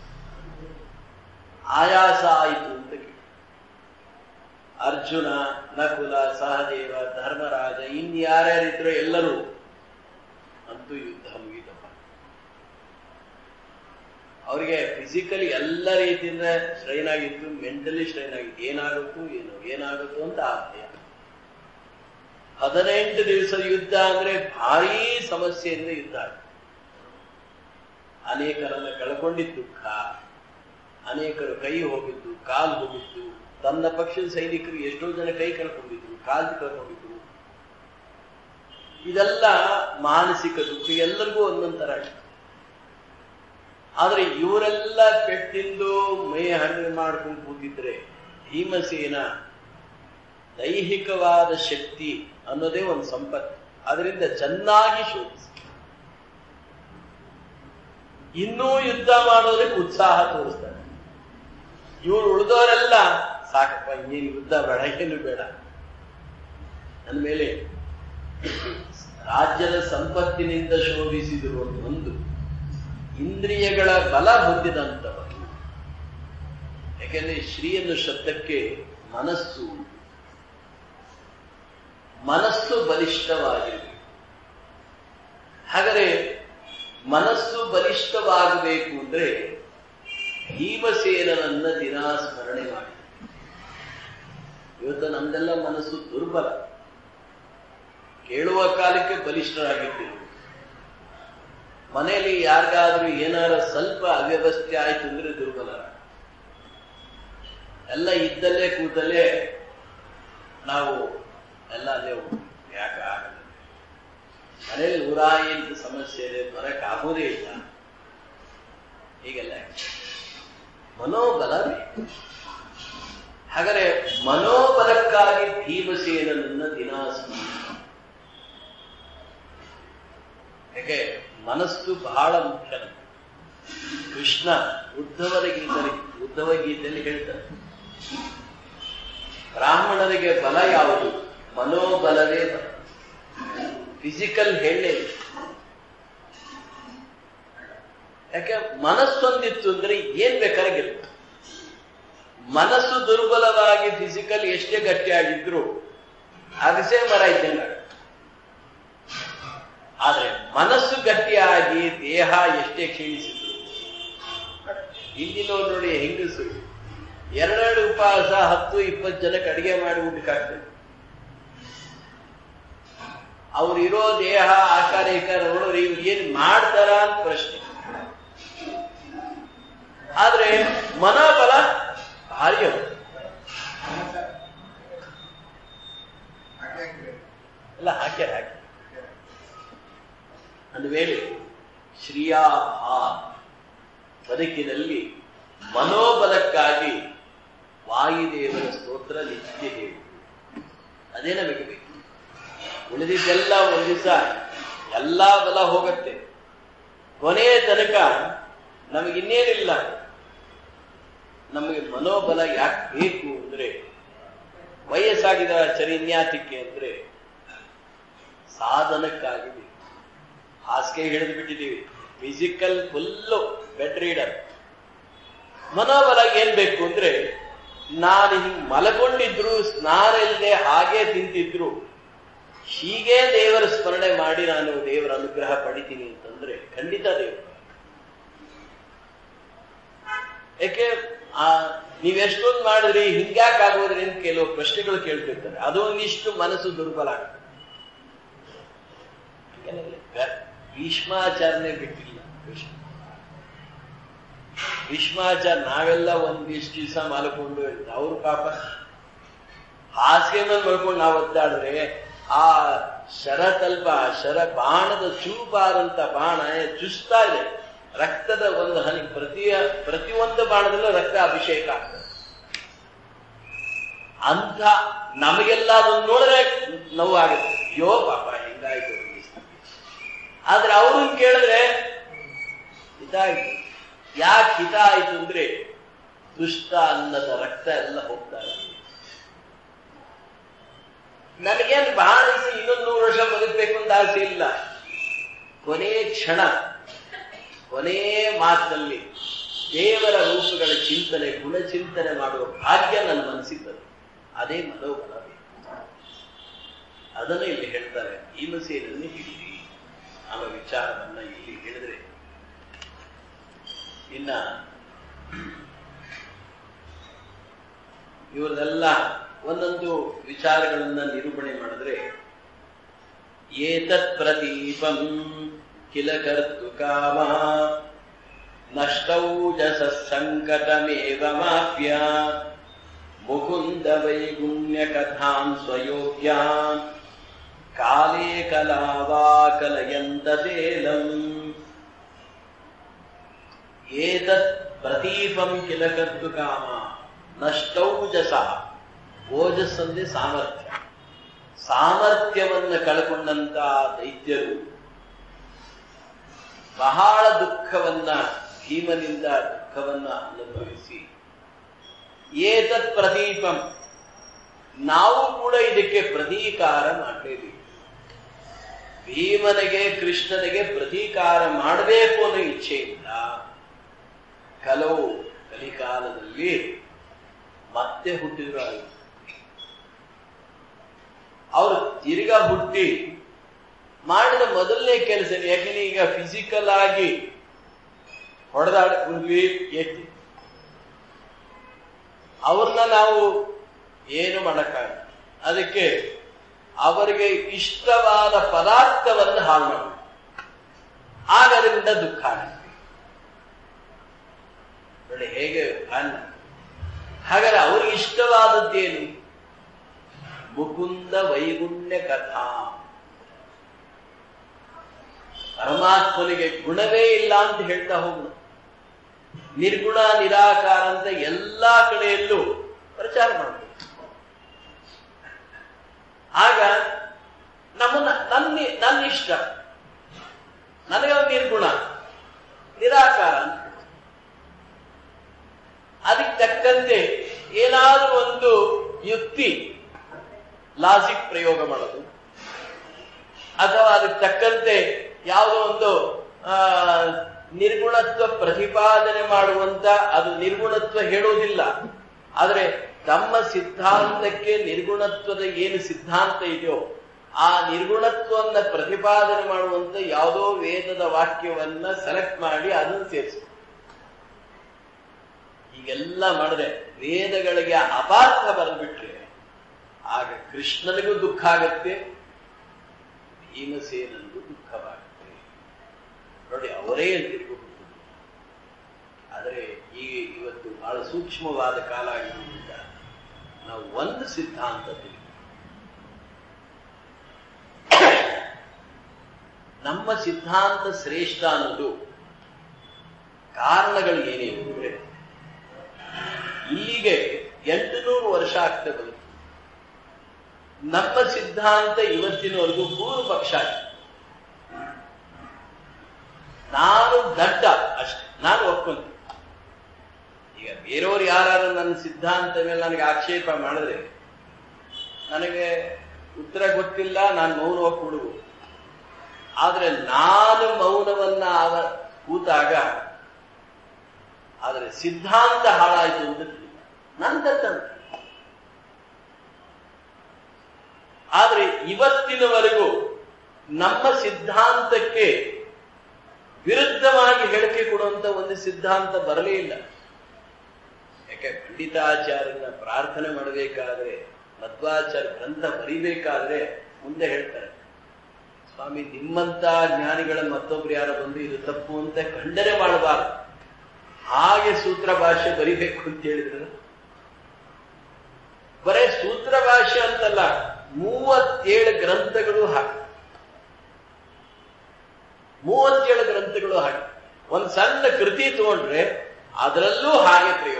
ಆಯಾಸ ಆಯಿತು ಅಂತ ಕೇಳಿ ಅರ್ಜುನ ನಕುಲ ಸಹದೇವ ಧರ್ಮರಾಜ ಇನ್ಯಾರ್ಯಾರಿದ್ರು ಎಲ್ಲರೂ ಅಂತೂ ಯುದ್ಧ ಮುಗಿದಪ್ಪ ಅವರಿಗೆ ಫಿಸಿಕಲಿ ಎಲ್ಲ ರೀತಿಯಿಂದ ಸ್ಟ್ರೈನ್ ಆಗಿತ್ತು ಮೆಂಟಲಿ ಸ್ಟ್ರೈನ್ ಆಗಿತ್ತು ಏನಾಗುತ್ತೋ ಏನು ಏನಾಗುತ್ತೋ ಅಂತ ಆದ್ಯ ಹದಿನೆಂಟು ದಿವಸದ ಯುದ್ಧ ಅಂದ್ರೆ ಭಾರೀ ಸಮಸ್ಯೆಯಿಂದ ಯುದ್ಧ ಆಯ್ತು ಅನೇಕರನ್ನ ಕಳ್ಕೊಂಡಿದ್ದು ದುಃಖ ಅನೇಕರು ಕೈ ಹೋಗಿದ್ದು ಕಾಲು ಹೋಗಿದ್ದು ತನ್ನ ಪಕ್ಷದ ಸೈನಿಕರು ಎಷ್ಟೋ ಜನ ಕೈ ಕಳ್ಕೊಂಡಿದ್ರು ಕಾಲು ಕಳ್ಕೊಂಡಿದ್ರು ಇದೆಲ್ಲ ಮಾನಸಿಕ ದುಃಖ ಎಲ್ಲರಿಗೂ ಒಂದೊಂದರ ಆದ್ರೆ ಇವರೆಲ್ಲ ಪೆಟ್ಟಿಂದು ಮೈ ಹಣ್ಣು ಮಾಡ್ಕೊಂಡು ಕೂತಿದ್ರೆ ಭೀಮಸೇನ ದೈಹಿಕವಾದ ಶಕ್ತಿ ಅನ್ನೋದೇ ಒಂದು ಸಂಪತ್ತು ಅದರಿಂದ ಚೆನ್ನಾಗಿ ಶೋಧಿಸಿ ಇನ್ನೂ ಯುದ್ಧ ಮಾಡೋದಕ್ಕೆ ಉತ್ಸಾಹ ತೋರಿಸ್ತಾರೆ ಇವರು ಉಳಿದವರೆಲ್ಲ ಸಾಕಪ್ಪ ಇನ್ನೇನು ಯುದ್ಧ ಬೇಡ ಏನು ಬೇಡ ಅಂದಮೇಲೆ ರಾಜ್ಯದ ಸಂಪತ್ತಿನಿಂದ ಶೋಭಿಸಿದರು ಅಂತ ಒಂದು ಇಂದ್ರಿಯಗಳ ಬಲ ಹೊಂದಿದಂಥವರು ಯಾಕೆಂದ್ರೆ ಶ್ರೀ ಎನ್ನುವ ಶಬ್ದಕ್ಕೆ ಮನಸ್ಸು ಮನಸ್ಸು ಬಲಿಷ್ಠವಾಗಿರಬೇಕು ಹಾಗಾದರೆ ಮನಸ್ಸು ಬಲಿಷ್ಠವಾಗಬೇಕು ಅಂದ್ರೆ ಭೀಮಸೇನನನ್ನ ದಿನಾ ಸ್ಮರಣೆ ಮಾಡಿ ಇವತ್ತು ನಮ್ದೆಲ್ಲ ಮನಸ್ಸು ದುರ್ಬಲ ಕೇಳುವ ಕಾಲಕ್ಕೆ ಬಲಿಷ್ಠರಾಗಿದ್ದೀವಿ ಮನೆಯಲ್ಲಿ ಯಾರಿಗಾದ್ರೂ ಏನಾರ ಸ್ವಲ್ಪ ಅವ್ಯವಸ್ಥೆ ಆಯ್ತು ಅಂದ್ರೆ ದುರ್ಬಲ ಎಲ್ಲ ಇದ್ದಲ್ಲೇ ಕೂತಲ್ಲೇ ನಾವು ಎಲ್ಲ ಅದೇ ಯಾಕೆ ಆಗಲ್ಲ ಮನೇಲಿ ನೂರ ಎಂಟು ಸಮಸ್ಯೆ ಇದೆ ಬರಕ್ ಆಗೋದೇ ಇಲ್ಲ ಹೀಗೆಲ್ಲ ಮನೋಬಲ ಬೇಕು ಹಾಗಾದ್ರೆ ಮನೋಬಲಕ್ಕಾಗಿ ಭೀಮಸೇನನ್ನ ದಿನಾ ಸ್ಮರಣೆ ಯಾಕೆ ಮನಸ್ಸು ಬಹಳ ಮುಖ್ಯ ನಮ್ಗೆ. ಕೃಷ್ಣ ಉದ್ಧವರ ಗೀತಲ್ಲಿ ಉದ್ಧವ ಗೀತೆಯಲ್ಲಿ ಹೇಳ್ತಾರೆ ಬ್ರಾಹ್ಮಣರಿಗೆ ಬಲ ಯಾವುದು ಮನೋಬಲವೇ ಬಲ ಫಿಸಿಕಲ್ ಹೇಳೇ ಇಲ್ಲ. ಯಾಕೆ ಮನಸ್ಸೊಂದಿತ್ತು ಅಂದ್ರೆ ಏನ್ ಬೇಕಾದ್ರೆ ಗೆಲ್ಬೋದು ಮನಸ್ಸು ದುರ್ಬಲವಾಗಿ ಫಿಸಿಕಲ್ ಎಷ್ಟೇ ಗಟ್ಟಿಯಾಗಿದ್ರು ಅಗಸೆ ಮರ ಇದ್ದಂಗ ಆದ್ರೆ ಮನಸ್ಸು ಗಟ್ಟಿಯಾಗಿ ದೇಹ ಎಷ್ಟೇ ಕ್ಷೀಣಿಸಿದ್ರು ಹಿಂದಿನವ್ರು ನೋಡಿ ಹೆಂಗಸು ಎರಡೆರಡು ಉಪವಾಸ ಹತ್ತು ಇಪ್ಪತ್ತು ಜನಕ್ಕೆ ಅಡಿಗೆ ಮಾಡಿ ಊಟಕ್ಕಾಗ್ತದೆ ಅವ್ರು ಇರೋ ದೇಹ ಆಕಾರ ಈಕಾರ ನೋಡೋರು ಇವ್ರು ಏನ್ ಮಾಡ್ತಾರ ಅಂತ ಪ್ರಶ್ನೆ ಆದ್ರೆ ಮನೋಬಲ ಭಾರಿ ಅವರು ಎಲ್ಲ ಹಾಕ್ಯಾರ ಹಾಕಿ ಒಂದು ವೇಳೆ ಶ್ರೀಯಾಭಾ ಬದುಕಿನಲ್ಲಿ ಮನೋಬಲಕ್ಕಾಗಿ ವಾಯುದೇವರ ಸ್ತೋತ್ರ ನಿತ್ಯ ಹೇಳು ಅದೇ ನಮಗೆ ಬೇಕು ಉಳಿದಿದ್ದೆಲ್ಲ ಒಂದು ದಿವಸ ಎಲ್ಲಾ ಬಲ ಹೋಗತ್ತೆ ಕೊನೆಯ ತನಕ ನಮಗಿನ್ನೇನಿಲ್ಲ ನಮಗೆ ಮನೋಬಲ ಯಾಕೆ ಬೇಕು ಅಂದ್ರೆ ವಯಸ್ಸಾಗಿದ ಚರಿನ್ಯಾತಿಕೆ ಅಂದ್ರೆ ಸಾಧನಕ್ಕಾಗಿ ಬೇಕು ಹಾಸಿಗೆ ಹಿಡಿದು ಬಿಟ್ಟಿದ್ದೀವಿ ಫಿಸಿಕಲ್ ಫುಲ್ಲು ಬೆಡ್ ರೀಡರ್ ಮನೋಬಲ ಏನ್ ಬೇಕು ಅಂದ್ರೆ ನಾನು ಹಿಂಗ್ ಮಲಗೊಂಡಿದ್ರು ಸ್ನಾನ ಇಲ್ಲದೆ ಹಾಗೆ ತಿಂತಿದ್ರು ಹೀಗೆ ದೇವರ ಸ್ಮರಣೆ ಮಾಡಿ ನಾನು ದೇವರ ಅನುಗ್ರಹ ಪಡಿತೀನಿ ಅಂತಂದ್ರೆ ಖಂಡಿತ ದೇವರು ಯಾಕೆ ಆ ನೀವೆಷ್ಟೊಂದು ಮಾಡಿದ್ರಿ ಹಿಂಗ್ಯಾಕ್ ಆಗೋದ್ರಿ ಅಂತ ಕೆಲವು ಪ್ರಶ್ನೆಗಳು ಕೇಳ್ತಿರ್ತಾರೆ ಅದು ಒಂದಿಷ್ಟು ಮನಸ್ಸು ದುರ್ಬಲ ಆಗ್ತದೆ ಭೀಷ್ಮಾಚಾರನೆ ಬಿಟ್ಟಿಲ್ಲ ಭೀಷ್ಮ ಭೀಷ್ಮಾಚಾರ ನಾವೆಲ್ಲ ಒಂದಿಷ್ಟು ದಿವಸ ಮಲ್ಕೊಂಡು ಅವ್ರು ಪಾಪ ಹಾಸಿಗೆ ಮೇಲೆ ಮಲ್ಕೊಂಡು ನಾವು ಒದ್ದಾಡಿದ್ರೆ ಆ ಶರತಲ್ಪ ಶರ ಬಾಣದ ಚೂಪಾದಂತ ಬಾಣ ಚುಸ್ತಾ ಇದೆ ರಕ್ತದ ಒಂದು ಹನಿ ಪ್ರತಿಯ ಪ್ರತಿಯೊಂದು ಬಾಣದಲ್ಲೂ ರಕ್ತ ಅಭಿಷೇಕ ಆಗ್ತದೆ ಅಂತ ನಮಗೆಲ್ಲ ಅದನ್ನು ನೋಡಿದ್ರೆ ನೋವಾಗುತ್ತೆ ಅಯ್ಯೋ ಪಾಪ ಹಿಂಗಾಯ್ತು ಆದ್ರೆ ಅವ್ರನ್ನ ಕೇಳಿದ್ರೆ ಇದಾಯ್ತು ಯಾಕೆ ಹಿತ ಆಯ್ತು ಅಂದ್ರೆ ದುಷ್ಟ ಅನ್ನದ ರಕ್ತ ಎಲ್ಲ ಹೋಗ್ತಾ ಇದೆ ನನಗೇನು ಬಹಳ ದಿವಸ ಇನ್ನೊಂದು ನೂರು ವರ್ಷ ಬದುಕಬೇಕು ಅಂತ ಆಸೆ ಇಲ್ಲ ಕೊನೆ ಕ್ಷಣ ಕೊನೆ ಮಾತಿನಲ್ಲಿ ದೇವರ ರೂಪಗಳ ಚಿಂತನೆ ಗುಣಚಿಂತನೆ ಮಾಡುವ ಭಾಗ್ಯ ನನ್ನ ಮನಸ್ಸಿದ್ದರು ಅದೇ ಮನೋಬಲ ಅದನ್ನು ಇಲ್ಲಿ ಹೇಳ್ತಾರೆ ಭೀಮಸೇನನ್ನು ಹಿಡಿರಿ ಅನ್ನೋ ವಿಚಾರವನ್ನ ಇಲ್ಲಿ ಹೇಳಿದ್ರೆ ಇನ್ನ ಇವರದೆಲ್ಲ ಒಂದೊಂದು ವಿಚಾರಗಳನ್ನ ನಿರೂಪಣೆ ಮಾಡಿದ್ರೆ ಏತತ್ ಪ್ರತೀಪಂ ಕಿಲ ಕರ್ತು ಕಾಮ ನಷ್ಟೌಜಸ ಸಂಕಟಮೇವ ಮಾಪ್ಯ ಮುಕುಂದ ವೈಗುಣ್ಯ ಕಥಾಂ ಸ್ವಯೋಗ್ಯ ಕಾಲೇ ಕಲಾವಾ ಕಲಯಂತ ತೇಲಂ ಏತತ್ ಪ್ರತೀಪಂ ಕಿಲ ಕರ್ತು ಕಾಮ ನಷ್ಟೌಜಸ ಓಜಸ್ ಅಂದ್ರೆ ಸಾಮರ್ಥ್ಯ ಸಾಮರ್ಥ್ಯವನ್ನ ಕಳ್ಕೊಂಡಂತ ದೈತ್ಯರು ಬಹಳ ದುಃಖವನ್ನ ಭೀಮನಿಂದ ದುಃಖವನ್ನ ಅನುಭವಿಸಿ ಏತತ್ ಪ್ರದೀಪಂ ನಾವು ಕೂಡ ಇದಕ್ಕೆ ಪ್ರತೀಕಾರ ಮಾಡಲೇಬೇಕು ಭೀಮನಿಗೆ ಕೃಷ್ಣನಿಗೆ ಪ್ರತೀಕಾರ ಮಾಡಬೇಕು ಅನ್ನೋ ಇಚ್ಛೆಯಿಂದ ಕೆಲವು ಕಲಿಕಾಲದಲ್ಲಿ ಮತ್ತೆ ಹುಟ್ಟಿದ್ರು ಆಯಿತು ಅವರು ತಿರ್ಗಾ ಹುಟ್ಟಿ ಮಾಡಿದ ಮೊದಲನೇ ಕೆಲಸ ಯಾಕಂದ್ರೆ ಈಗ ಫಿಸಿಕಲ್ ಆಗಿ ಹೊಡೆದಾಡ್ಕೊಂಡ್ವಿ ಎತ್ತಿ ಅವ್ರನ್ನ ನಾವು ಏನು ಮಾಡಕ್ಕಾಗಲ್ಲ ಅದಕ್ಕೆ ಅವರಿಗೆ ಇಷ್ಟವಾದ ಪದಾರ್ಥವನ್ನು ಹಾಳು ಮಾಡಿ ಆಗ ಅದರಿಂದ ದುಃಖ ಆಗುತ್ತೆ ನೋಡಿ ಹೇಗೆ ಅನ್ನ ಹಾಗಾದ್ರೆ ಅವ್ರಿಗೆ ಇಷ್ಟವಾದದ್ದೇನು ಮುಕುಂದ ವೈಗುಣ್ಯ ಕಥಾ ಪರಮಾತ್ಮನಿಗೆ ಗುಣವೇ ಇಲ್ಲ ಅಂತ ಹೇಳ್ತಾ ಹೋಗುದು ನಿರ್ಗುಣ ನಿರಾಕಾರ ಅಂತ ಎಲ್ಲಾ ಕಡೆಯಲ್ಲೂ ಪ್ರಚಾರ ಮಾಡಬೇಕು ಆಗ ನಮ್ಮನ್ನ ನನ್ನ ನನ್ನ ಇಷ್ಟ ನನಗೆ ಒಂದು ನಿರ್ಗುಣ ನಿರಾಕಾರ ಅಂತ ಅದಕ್ಕೆ ತಕ್ಕಂತೆ ಏನಾದರೂ ಒಂದು ಯುಕ್ತಿ ಲಾಜಿಕ್ ಪ್ರಯೋಗ ಮಾಡೋದು ಅಥವಾ ಅದಕ್ಕೆ ತಕ್ಕಂತೆ ಯಾವುದೋ ಒಂದು ನಿರ್ಗುಣತ್ವ ಪ್ರತಿಪಾದನೆ ಮಾಡುವಂತ ಅದು ನಿರ್ಗುಣತ್ವ ಹೇಳೋದಿಲ್ಲ ಆದರೆ ತಮ್ಮ ಸಿದ್ಧಾಂತಕ್ಕೆ ನಿರ್ಗುಣತ್ವದ ಏನು ಸಿದ್ಧಾಂತ ಇದೆಯೋ ಆ ನಿರ್ಗುಣತ್ವವನ್ನ ಪ್ರತಿಪಾದನೆ ಮಾಡುವಂತ ಯಾವುದೋ ವೇದದ ವಾಕ್ಯವನ್ನ ಸೆಲೆಕ್ಟ್ ಮಾಡಿ ಅದನ್ನು ಸೇರಿಸ ಹೀಗೆಲ್ಲ ಮಾಡಿದ್ರೆ ವೇದಗಳಿಗೆ ಅಪಾರ್ಥ ಬರೆದ್ಬಿಟ್ರೆ ಆಗ ಕೃಷ್ಣನಿಗೂ ದುಃಖ ಆಗತ್ತೆ ಭೀಮಸೇನನಿಗೂ ದುಃಖವಾಗುತ್ತೆ ನೋಡಿ ಅವರೇ ಅಂತಿರ್ಬೇಕು ಆದರೆ ಈಗ ಇವತ್ತು ಬಹಳ ಸೂಕ್ಷ್ಮವಾದ ಕಾಲ ಆಗಿರುವುದರಿಂದ ನಾವು ಒಂದು ಸಿದ್ಧಾಂತ ತಿಳಿದು ನಮ್ಮ ಸಿದ್ಧಾಂತ ಶ್ರೇಷ್ಠ ಅನ್ನೋದು ಕಾರಣಗಳು ಏನೇನು ಅಂದ್ರೆ ಇಲ್ಲಿಗೆ ಎಂಟು ನೂರು ವರ್ಷ ಆಗ್ತಾ ಬಂತು ನಮ್ಮ ಸಿದ್ಧಾಂತ ಇವತ್ತಿನವರೆಗೂ ಪೂರ್ವ ಪಕ್ಷ ಆಗಿದೆ ನಾನು ದಡ್ಡ ಅಷ್ಟೆ ನಾನು ಒಪ್ಕೊಂತೀನಿ ಈಗ ಬೇರೆಯವರು ಯಾರು ನನ್ನ ಸಿದ್ಧಾಂತ ಮೇಲೆ ನನಗೆ ಆಕ್ಷೇಪ ಮಾಡಿದ್ರೆ ನನಗೆ ಉತ್ತರ ಗೊತ್ತಿಲ್ಲ ನಾನು ಮೌನವಾಗಿ ಕೊಡುವು ಆದ್ರೆ ನಾನು ಮೌನವನ್ನ ಆವ ಕೂತಾಗ ಆದರೆ ಸಿದ್ಧಾಂತ ಹಾಳಾಯಿತು ಅಂತ ತಿಳಿದ ನಂತರ ಆದ್ರೆ ಇವತ್ತಿನವರೆಗೂ ನಮ್ಮ ಸಿದ್ಧಾಂತಕ್ಕೆ ವಿರುದ್ಧವಾಗಿ ಹೇಳಿಕೆ ಕೊಡುವಂತ ಒಂದು ಸಿದ್ಧಾಂತ ಬರಲೇ ಇಲ್ಲ ಯಾಕೆ ಪಂಡಿತಾಚಾರ್ಯನ ಪ್ರಾರ್ಥನೆ ಮಾಡಬೇಕಾದ್ರೆ ಮಧ್ವಾಚಾರ್ಯ ಗ್ರಂಥ ಬರಿಬೇಕಾದ್ರೆ ಮುಂದೆ ಹೇಳ್ತಾರೆ ಸ್ವಾಮಿ ನಿಮ್ಮಂತ ಜ್ಞಾನಿಗಳ ಮತ್ತೊಬ್ರು ಯಾರು ಬಂದು ಇದು ತಪ್ಪು ಅಂತ ಖಂಡನೆ ಮಾಡಬಾರದು ಹಾಗೆ ಸೂತ್ರ ಭಾಷೆ ಬರಿಬೇಕು ಅಂತ ಹೇಳಿದ್ರು ಬರೇ ಸೂತ್ರ ಭಾಷೆ ಅಂತಲ್ಲ ಮೂವತ್ತೇಳು ಗ್ರಂಥಗಳು ಹಾಗೆ ಮೂವತ್ತೇಳು ಗ್ರಂಥಗಳು ಹಾಗೆ ಒಂದು ಸಣ್ಣ ಕೃತಿ ತಗೊಂಡ್ರೆ ಅದರಲ್ಲೂ ಹಾಗೆ ಪ್ರಯೋಗ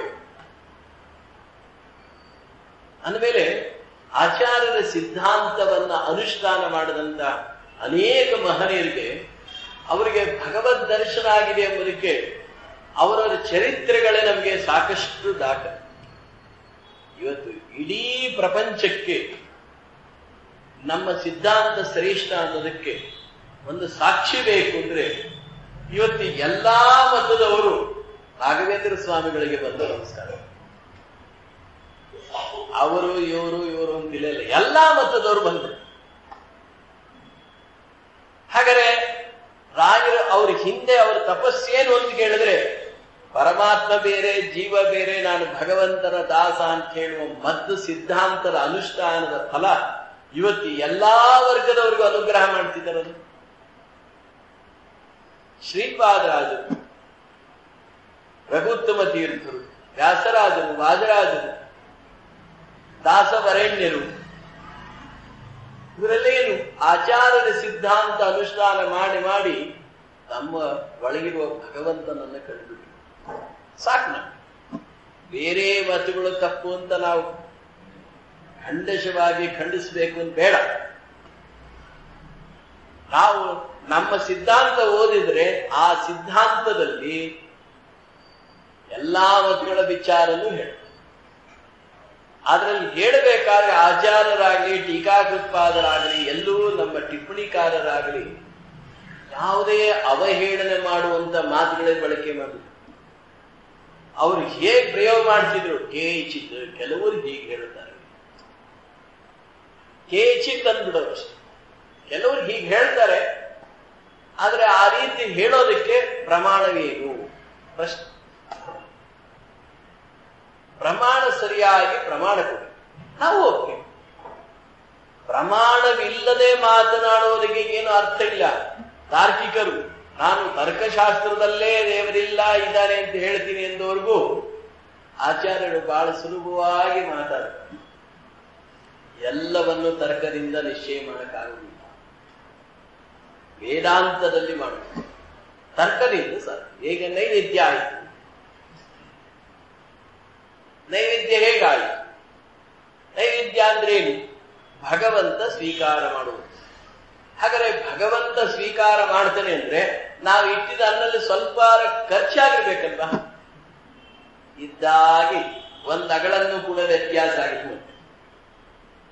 ಅಂದಮೇಲೆ ಆಚಾರ್ಯರ ಸಿದ್ಧಾಂತವನ್ನ ಅನುಷ್ಠಾನ ಮಾಡಿದಂತ ಅನೇಕ ಮಹನೀಯರಿಗೆ ಅವರಿಗೆ ಭಗವದ್ ದರ್ಶನ ಆಗಿದೆ ಎಂಬುದಕ್ಕೆ ಅವರವರ ಚರಿತ್ರೆಗಳೇ ನಮಗೆ ಸಾಕಷ್ಟು ದಾಖ ಇವತ್ತು ಇಡೀ ಪ್ರಪಂಚಕ್ಕೆ ನಮ್ಮ ಸಿದ್ಧಾಂತ ಶ್ರೇಷ್ಠ ಅನ್ನೋದಕ್ಕೆ ಒಂದು ಸಾಕ್ಷಿ ಬೇಕು ಅಂದ್ರೆ ಇವತ್ತು ಎಲ್ಲಾ ಮತದವರು ರಾಘವೇಂದ್ರ ಸ್ವಾಮಿಗಳಿಗೆ ಬಂದ ನಮಸ್ಕಾರ ಅವರು ಇವರು ಇವರು ಅಂತಿಲ್ಲ ಎಲ್ಲಾ ಮತದವರು ಬಂದರು ಹಾಗಾದ್ರೆ ರಾಜರು ಅವ್ರ ಹಿಂದೆ ಅವ್ರ ತಪಸ್ಸೇನು ಅಂತ ಕೇಳಿದ್ರೆ ಪರಮಾತ್ಮ ಬೇರೆ ಜೀವ ಬೇರೆ ನಾನು ಭಗವಂತನ ದಾಸ ಅಂತ ಹೇಳುವ ಮದ್ದು ಸಿದ್ಧಾಂತದ ಅನುಷ್ಠಾನದ ಫಲ ಇವತ್ತು ಎಲ್ಲಾ ವರ್ಗದವರಿಗೂ ಅನುಗ್ರಹ ಮಾಡ್ತಿದ್ದಾರದು ಶ್ರೀಪಾದರಾಜರು ರಘುತ್ತಮ ತೀರ್ಥರು ವ್ಯಾಸರಾಜರು ವಾಜರಾಜರು ದಾಸವರೇಣ್ಯರು ಇವರಲ್ಲೇನು ಆಚಾರ್ಯರ ಸಿದ್ಧಾಂತ ಅನುಷ್ಠಾನ ಮಾಡಿ ಮಾಡಿ ತಮ್ಮ ಒಳಗಿರುವ ಭಗವಂತನನ್ನ ಕಂಡುಬಿಟ್ಟು ಸಾಕು ನಮ್ಗೆ ಬೇರೆ ಮತಗಳು ತಪ್ಪು ಅಂತ ನಾವು ಖಂಡಶವಾಗಿ ಖಂಡಿಸಬೇಕು ಅಂತ ಬೇಡ ನಾವು ನಮ್ಮ ಸಿದ್ಧಾಂತ ಓದಿದ್ರೆ ಆ ಸಿದ್ಧಾಂತದಲ್ಲಿ ಎಲ್ಲಾ ಮತಗಳ ವಿಚಾರನೂ ಹೇಳ ಅದರಲ್ಲಿ ಹೇಳಬೇಕಾದ್ರೆ ಆಚಾರ್ಯರಾಗಲಿ ಟೀಕಾಕೃತ್ಪಾದರಾಗಲಿ ಎಲ್ಲೂ ನಮ್ಮ ಟಿಪ್ಪಣಿಕಾರರಾಗಲಿ ಯಾವುದೇ ಅವಹೇಳನೆ ಮಾಡುವಂತ ಮಾತುಗಳೇ ಬಳಕೆ ಮಾಡಿದ್ರು ಅವರು ಹೇಗೆ ಪ್ರಯೋಗ ಮಾಡ್ತಿದ್ರು ಕೇಚಿತ್ ಕೆಲವರು ಹೀಗೆ ಹೇಳುತ್ತಾರೆ ಕೇಚಿತ್ ಅಂದ್ಬಿಡೋರು ಅಷ್ಟೆ ಕೆಲವರು ಹೀಗೆ ಹೇಳ್ತಾರೆ ಆದ್ರೆ ಆ ರೀತಿ ಹೇಳೋದಕ್ಕೆ ಪ್ರಮಾಣವೇನು ಪ್ರಶ್ನೆ ಪ್ರಮಾಣ ಸರಿಯಾಗಿ ಪ್ರಮಾಣ ಕೊಡಿ ನಾವು ಓಕೆ ಪ್ರಮಾಣವಿಲ್ಲದೆ ಮಾತನಾಡುವುದಕ್ಕೆ ಏನು ಅರ್ಥ ಇಲ್ಲ ತಾರ್ಕಿಕರು ನಾನು ತರ್ಕಶಾಸ್ತ್ರದಲ್ಲೇ ದೇವರಿಲ್ಲ ಇದ್ದಾನೆ ಅಂತ ಹೇಳ್ತೀನಿ ಎಂದವರೆಗೂ ಆಚಾರ್ಯರು ಬಹಳ ಸುಲಭವಾಗಿ ಮಾತಾಡ್ತಾರೆ ಎಲ್ಲವನ್ನು ತರ್ಕದಿಂದ ನಿಶ್ಚಯ ಮಾಡಕ್ಕಾಗುವುದಿಲ್ಲ ವೇದಾಂತದಲ್ಲಿ ಮಾಡಬೇಕು ತರ್ಕದಿಂದ ಸರ್ ಹೇಗೆ ನೈವೇದ್ಯ ಆಯಿತು ನೈವೇದ್ಯ ಹೇಗಾಯಿತು ನೈವೇದ್ಯ ಅಂದ್ರೇನು ಭಗವಂತ ಸ್ವೀಕಾರ ಮಾಡುವುದು ಹಾಗಾದ್ರೆ ಭಗವಂತ ಸ್ವೀಕಾರ ಮಾಡ್ತಾನೆ ಅಂದ್ರೆ ನಾವು ಇಟ್ಟಿದ ಅನ್ನಲ್ಲಿ ಸ್ವಲ್ಪ ಖರ್ಚಾಗಿರ್ಬೇಕಲ್ವಾ ಇದ್ದಾಗಿ ಒಂದ್ ಅಗಳನ್ನು ಕೂಡ ವ್ಯತ್ಯಾಸ ಆಗಿತ್ತು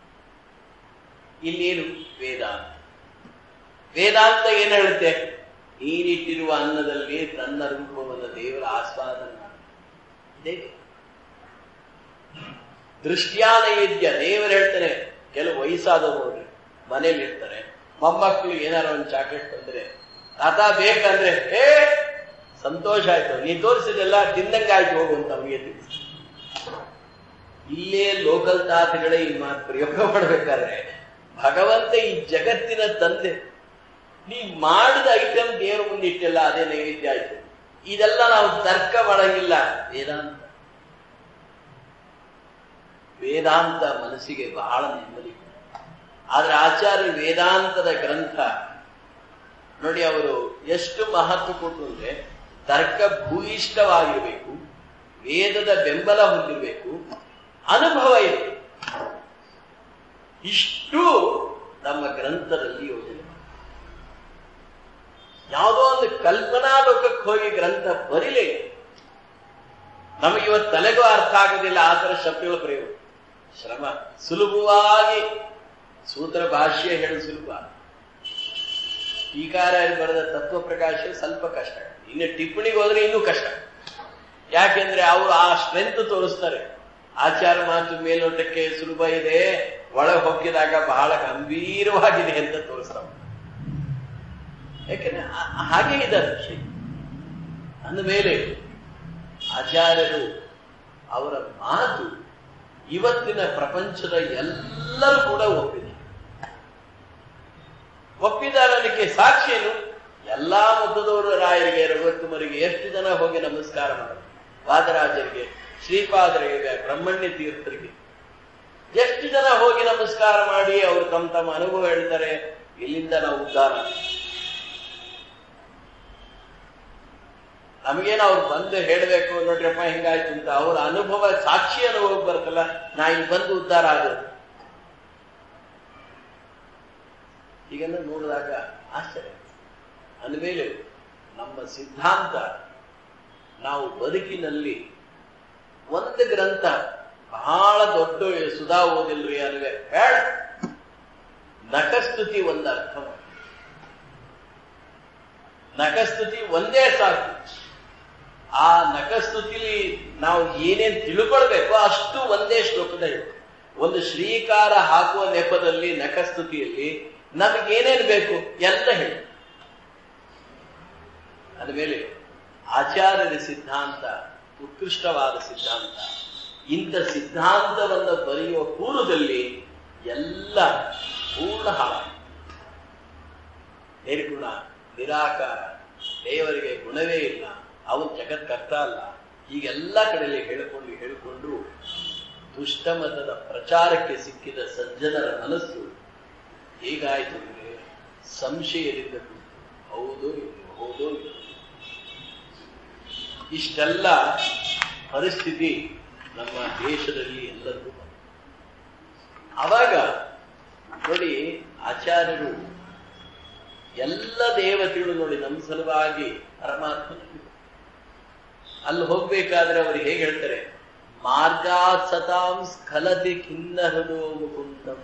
ಇನ್ನೇನು ವೇದಾಂತ ವೇದಾಂತ ಏನ್ ಹೇಳುತ್ತೆ ನೀನಿಟ್ಟಿರುವ ಅನ್ನದಲ್ಲಿ ತನ್ನ ರೂಪವನ್ನು ದೇವರ ಆಸ್ವಾದನ ಮಾಡು. ಇದೇ ದೃಷ್ಟ್ಯಾನೈದ್ಯ ದೇವರು ಹೇಳ್ತಾರೆ ಕೆಲವು ವಯಸ್ಸಾದವರು ನೋಡ್ರಿ ಮನೇಲಿ ಇರ್ತಾರೆ ಮೊಮ್ಮಕ್ಕಳು ಏನಾರ ಒಂದು ಚಾಕ್ಲೇಟ್ ತಂದ್ರೆ ತಾತ ಬೇಕಂದ್ರೆ ಏ ಸಂತೋಷ ಆಯ್ತು ನೀ ತೋರಿಸಿದೆಲ್ಲ ತಿಂದಂಗಾಯ್ತು ಹೋಗು ಅಂತ ಅವನಿಗೆ ತಿಳಿಸಿ ಇಲ್ಲೇ ಲೋಕಲ್ ತಾತಗಳೇ ಈ ಮಾತು ಪ್ರಯೋಗ ಮಾಡ್ಬೇಕಾದ್ರೆ ಭಗವಂತ ಈ ಜಗತ್ತಿನ ತಂದೆ ನೀ ಮಾಡಿದ ಐಟಮ್ ದೇವ್ರ ಮುಂದೆ ಇಟ್ಟೆಲ್ಲ ಅದೇ ನೈವೇದ್ಯ ಆಯ್ತು ಇದೆಲ್ಲ ನಾವು ತರ್ಕ ಮಾಡಂಗಿಲ್ಲ ವೇದಾಂತ ವೇದಾಂತ ಮನಸ್ಸಿಗೆ ಬಹಳ ನೆಮ್ಮದಿ ಆದ್ರೆ ಆಚಾರ್ಯ ವೇದಾಂತದ ಗ್ರಂಥ ನೋಡಿ ಅವರು ಎಷ್ಟು ಮಹತ್ವ ಕೊಟ್ಟು ಅಂದ್ರೆ ತರ್ಕ ಭೂಯಿಷ್ಠವಾಗಿರ್ಬೇಕು ವೇದದ ಬೆಂಬಲ ಹೊಂದಿರಬೇಕು ಅನುಭವ ಇರಬೇಕು ಇಷ್ಟು ನಮ್ಮ ಗ್ರಂಥದಲ್ಲಿ ಯೋಜನೆ ಯಾವುದೋ ಒಂದು ಕಲ್ಪನಾ ಲೋಕಕ್ಕೆ ಹೋಗಿ ಗ್ರಂಥ ಬರಿಲೇ ನಮಗೆ ಇವತ್ತು ತಲೆಗೂ ಅರ್ಥ ಆಗೋದಿಲ್ಲ ಆ ಥರ ಶಬ್ದಗಳ ಪ್ರಯೋಗ ಶ್ರಮ ಸುಲಭವಾಗಿ ಸೂತ್ರ ಭಾಷ್ಯ ಹೇಳಿ ಸುಲಭ ಟೀಕಾರ ಬರೆದ ತತ್ವ ಪ್ರಕಾಶ ಸ್ವಲ್ಪ ಕಷ್ಟ ಇನ್ನು ಟಿಪ್ಪಣಿಗೆ ಹೋದ್ರೆ ಇನ್ನೂ ಕಷ್ಟ ಯಾಕೆಂದ್ರೆ ಅವರು ಆ ಸ್ಟ್ರೆಂತ್ ತೋರಿಸ್ತಾರೆ ಆಚಾರ ಮಾತು ಮೇಲೋಟಕ್ಕೆ ಸುಲಭ ಇದೆ ಒಳಗೆ ಹೊಕ್ಕಿದಾಗ ಬಹಳ ಗಂಭೀರವಾಗಿದೆ ಅಂತ ತೋರಿಸ್ತಾರೆ ಯಾಕೆಂದ್ರೆ ಆ- ಹಾಗೆ ಇದ್ದಾರೆ ಶ್ರೀ ಅಂದ ಮೇಲೆ ಆಚಾರ್ಯರು ಅವರ ಮಾತು ಇವತ್ತಿನ ಪ್ರಪಂಚದ ಎಲ್ಲರೂ ಕೂಡ ಒಪ್ಪಿದ್ದಾರೆ ಒಪ್ಪಿದ್ದಾರೆ ಅದಕ್ಕೆ ಸಾಕ್ಷಿ ಏನು ಎಲ್ಲಾ ಮತದವರು ರಾಯರಿಗೆ ರಘುವತ್ತಮರಿಗೆ ಎಷ್ಟು ಜನ ಹೋಗಿ ನಮಸ್ಕಾರ ಮಾಡಿದ್ರು ವಾದರಾಜರಿಗೆ ಶ್ರೀಪಾದರಿಗೆ ಬ್ರಹ್ಮಣ್ಯ ತೀರ್ಥರಿಗೆ ಎಷ್ಟು ಜನ ಹೋಗಿ ನಮಸ್ಕಾರ ಮಾಡಿ ಅವರು ತಮ್ಮ ತಮ್ಮ ಅನುಭವ ಹೇಳ್ತಾರೆ ಇಲ್ಲಿಂದ ನಾವು ಉದ್ಧಾರ ನಮಗೇನು ಅವ್ರು ಬಂದು ಹೇಳಬೇಕು ನೋಡ್ರಪ್ಪ ಹಿಂಗಾಯ್ತು ಅಂತ ಅವ್ರ ಅನುಭವ ಸಾಕ್ಷಿ ಅನುಭವ ಬರ್ತಲ್ಲ ನಾ ಇಲ್ಲಿ ಬಂದು ಉದ್ಧಾರ ಆಗೋದು ಈಗೆಲ್ಲ ನೋಡಿದಾಗ ಆಶ್ಚರ್ಯ ಅಂದಮೇಲೆ ನಮ್ಮ ಸಿದ್ಧಾಂತ ನಾವು ಬದುಕಿನಲ್ಲಿ ಒಂದು ಗ್ರಂಥ ಬಹಳ ದೊಡ್ಡ ಸುಧಾ ಓದಿಲ್ರಿ ಅಲ್ವೇ ಬೇಡ ನಖಸ್ತುತಿ ಒಂದು ಅರ್ಥ ಮಾಡಿ. ನಖಸ್ತುತಿ ಒಂದೇ ಸಾಕು ಆ ನಖಸ್ತುತಿಲಿ ನಾವು ಏನೇನ್ ತಿಳ್ಕೊಳ್ಬೇಕು ಅಷ್ಟು ಒಂದೇ ಶ್ಲೋಕದಲ್ಲಿ ಒಂದು ಶ್ರೀಕಾರ ಹಾಕುವ ನೆಪದಲ್ಲಿ ನಖಸ್ತುತಿಯಲ್ಲಿ ನಮಗೇನೇನ್ ಬೇಕು ಎಲ್ಲ ಹೇಳಿ ಅದ್ಮೇಲೆ ಆಚಾರ್ಯರ ಸಿದ್ಧಾಂತ ಉತ್ಕೃಷ್ಟವಾದ ಸಿದ್ಧಾಂತ ಇಂಥ ಸಿದ್ಧಾಂತವನ್ನು ಬರೆಯುವ ಪೂರ್ವದಲ್ಲಿ ಎಲ್ಲ ಪೂರ್ಣ ಹಾಳಾಗಿದೆ ನಿರ್ಗುಣ ನಿರಾಕಾರ ದೇವರಿಗೆ ಗುಣವೇ ಇಲ್ಲ ಅವನು ಜಗತ್ಕರ್ತ ಅಲ್ಲ ಹೀಗೆಲ್ಲ ಕಡೆಯಲ್ಲಿ ಹೇಳಿಕೊಂಡು ಹೇಳಿಕೊಂಡು ದುಷ್ಟಮತದ ಪ್ರಚಾರಕ್ಕೆ ಸಿಕ್ಕಿದ ಸಜ್ಜನರ ಮನಸ್ಸು ಹೇಗಾಯಿತು ಅಂದರೆ ಸಂಶಯದಿಂದ ಕೂತು ಹೌದು ಇಲ್ವೋ, ಹೌದು ಇಲ್ವೋ. ಇಷ್ಟೆಲ್ಲ ಪರಿಸ್ಥಿತಿ ನಮ್ಮ ದೇಶದಲ್ಲಿ ಎಲ್ಲರಿಗೂ ಬಂತು. ಆವಾಗ ನೋಡಿ ಆಚಾರ್ಯರು ಎಲ್ಲ ದೇವತೆಗಳು ನೋಡಿ ನಮ್ಮ ಸಲುವಾಗಿ ಪರಮಾತ್ಮನಲ್ಲಿ ಅಲ್ಲಿ ಹೋಗ್ಬೇಕಾದ್ರೆ ಅವರು ಹೇಗೆ ಹೇಳ್ತಾರೆ ಮಾರ್ಗಾತ್ ಸತಾಂ ಸ್ಖಲತಿ ಖಿನ್ನ ಹೃದೋ ಮುಕುಂದಂ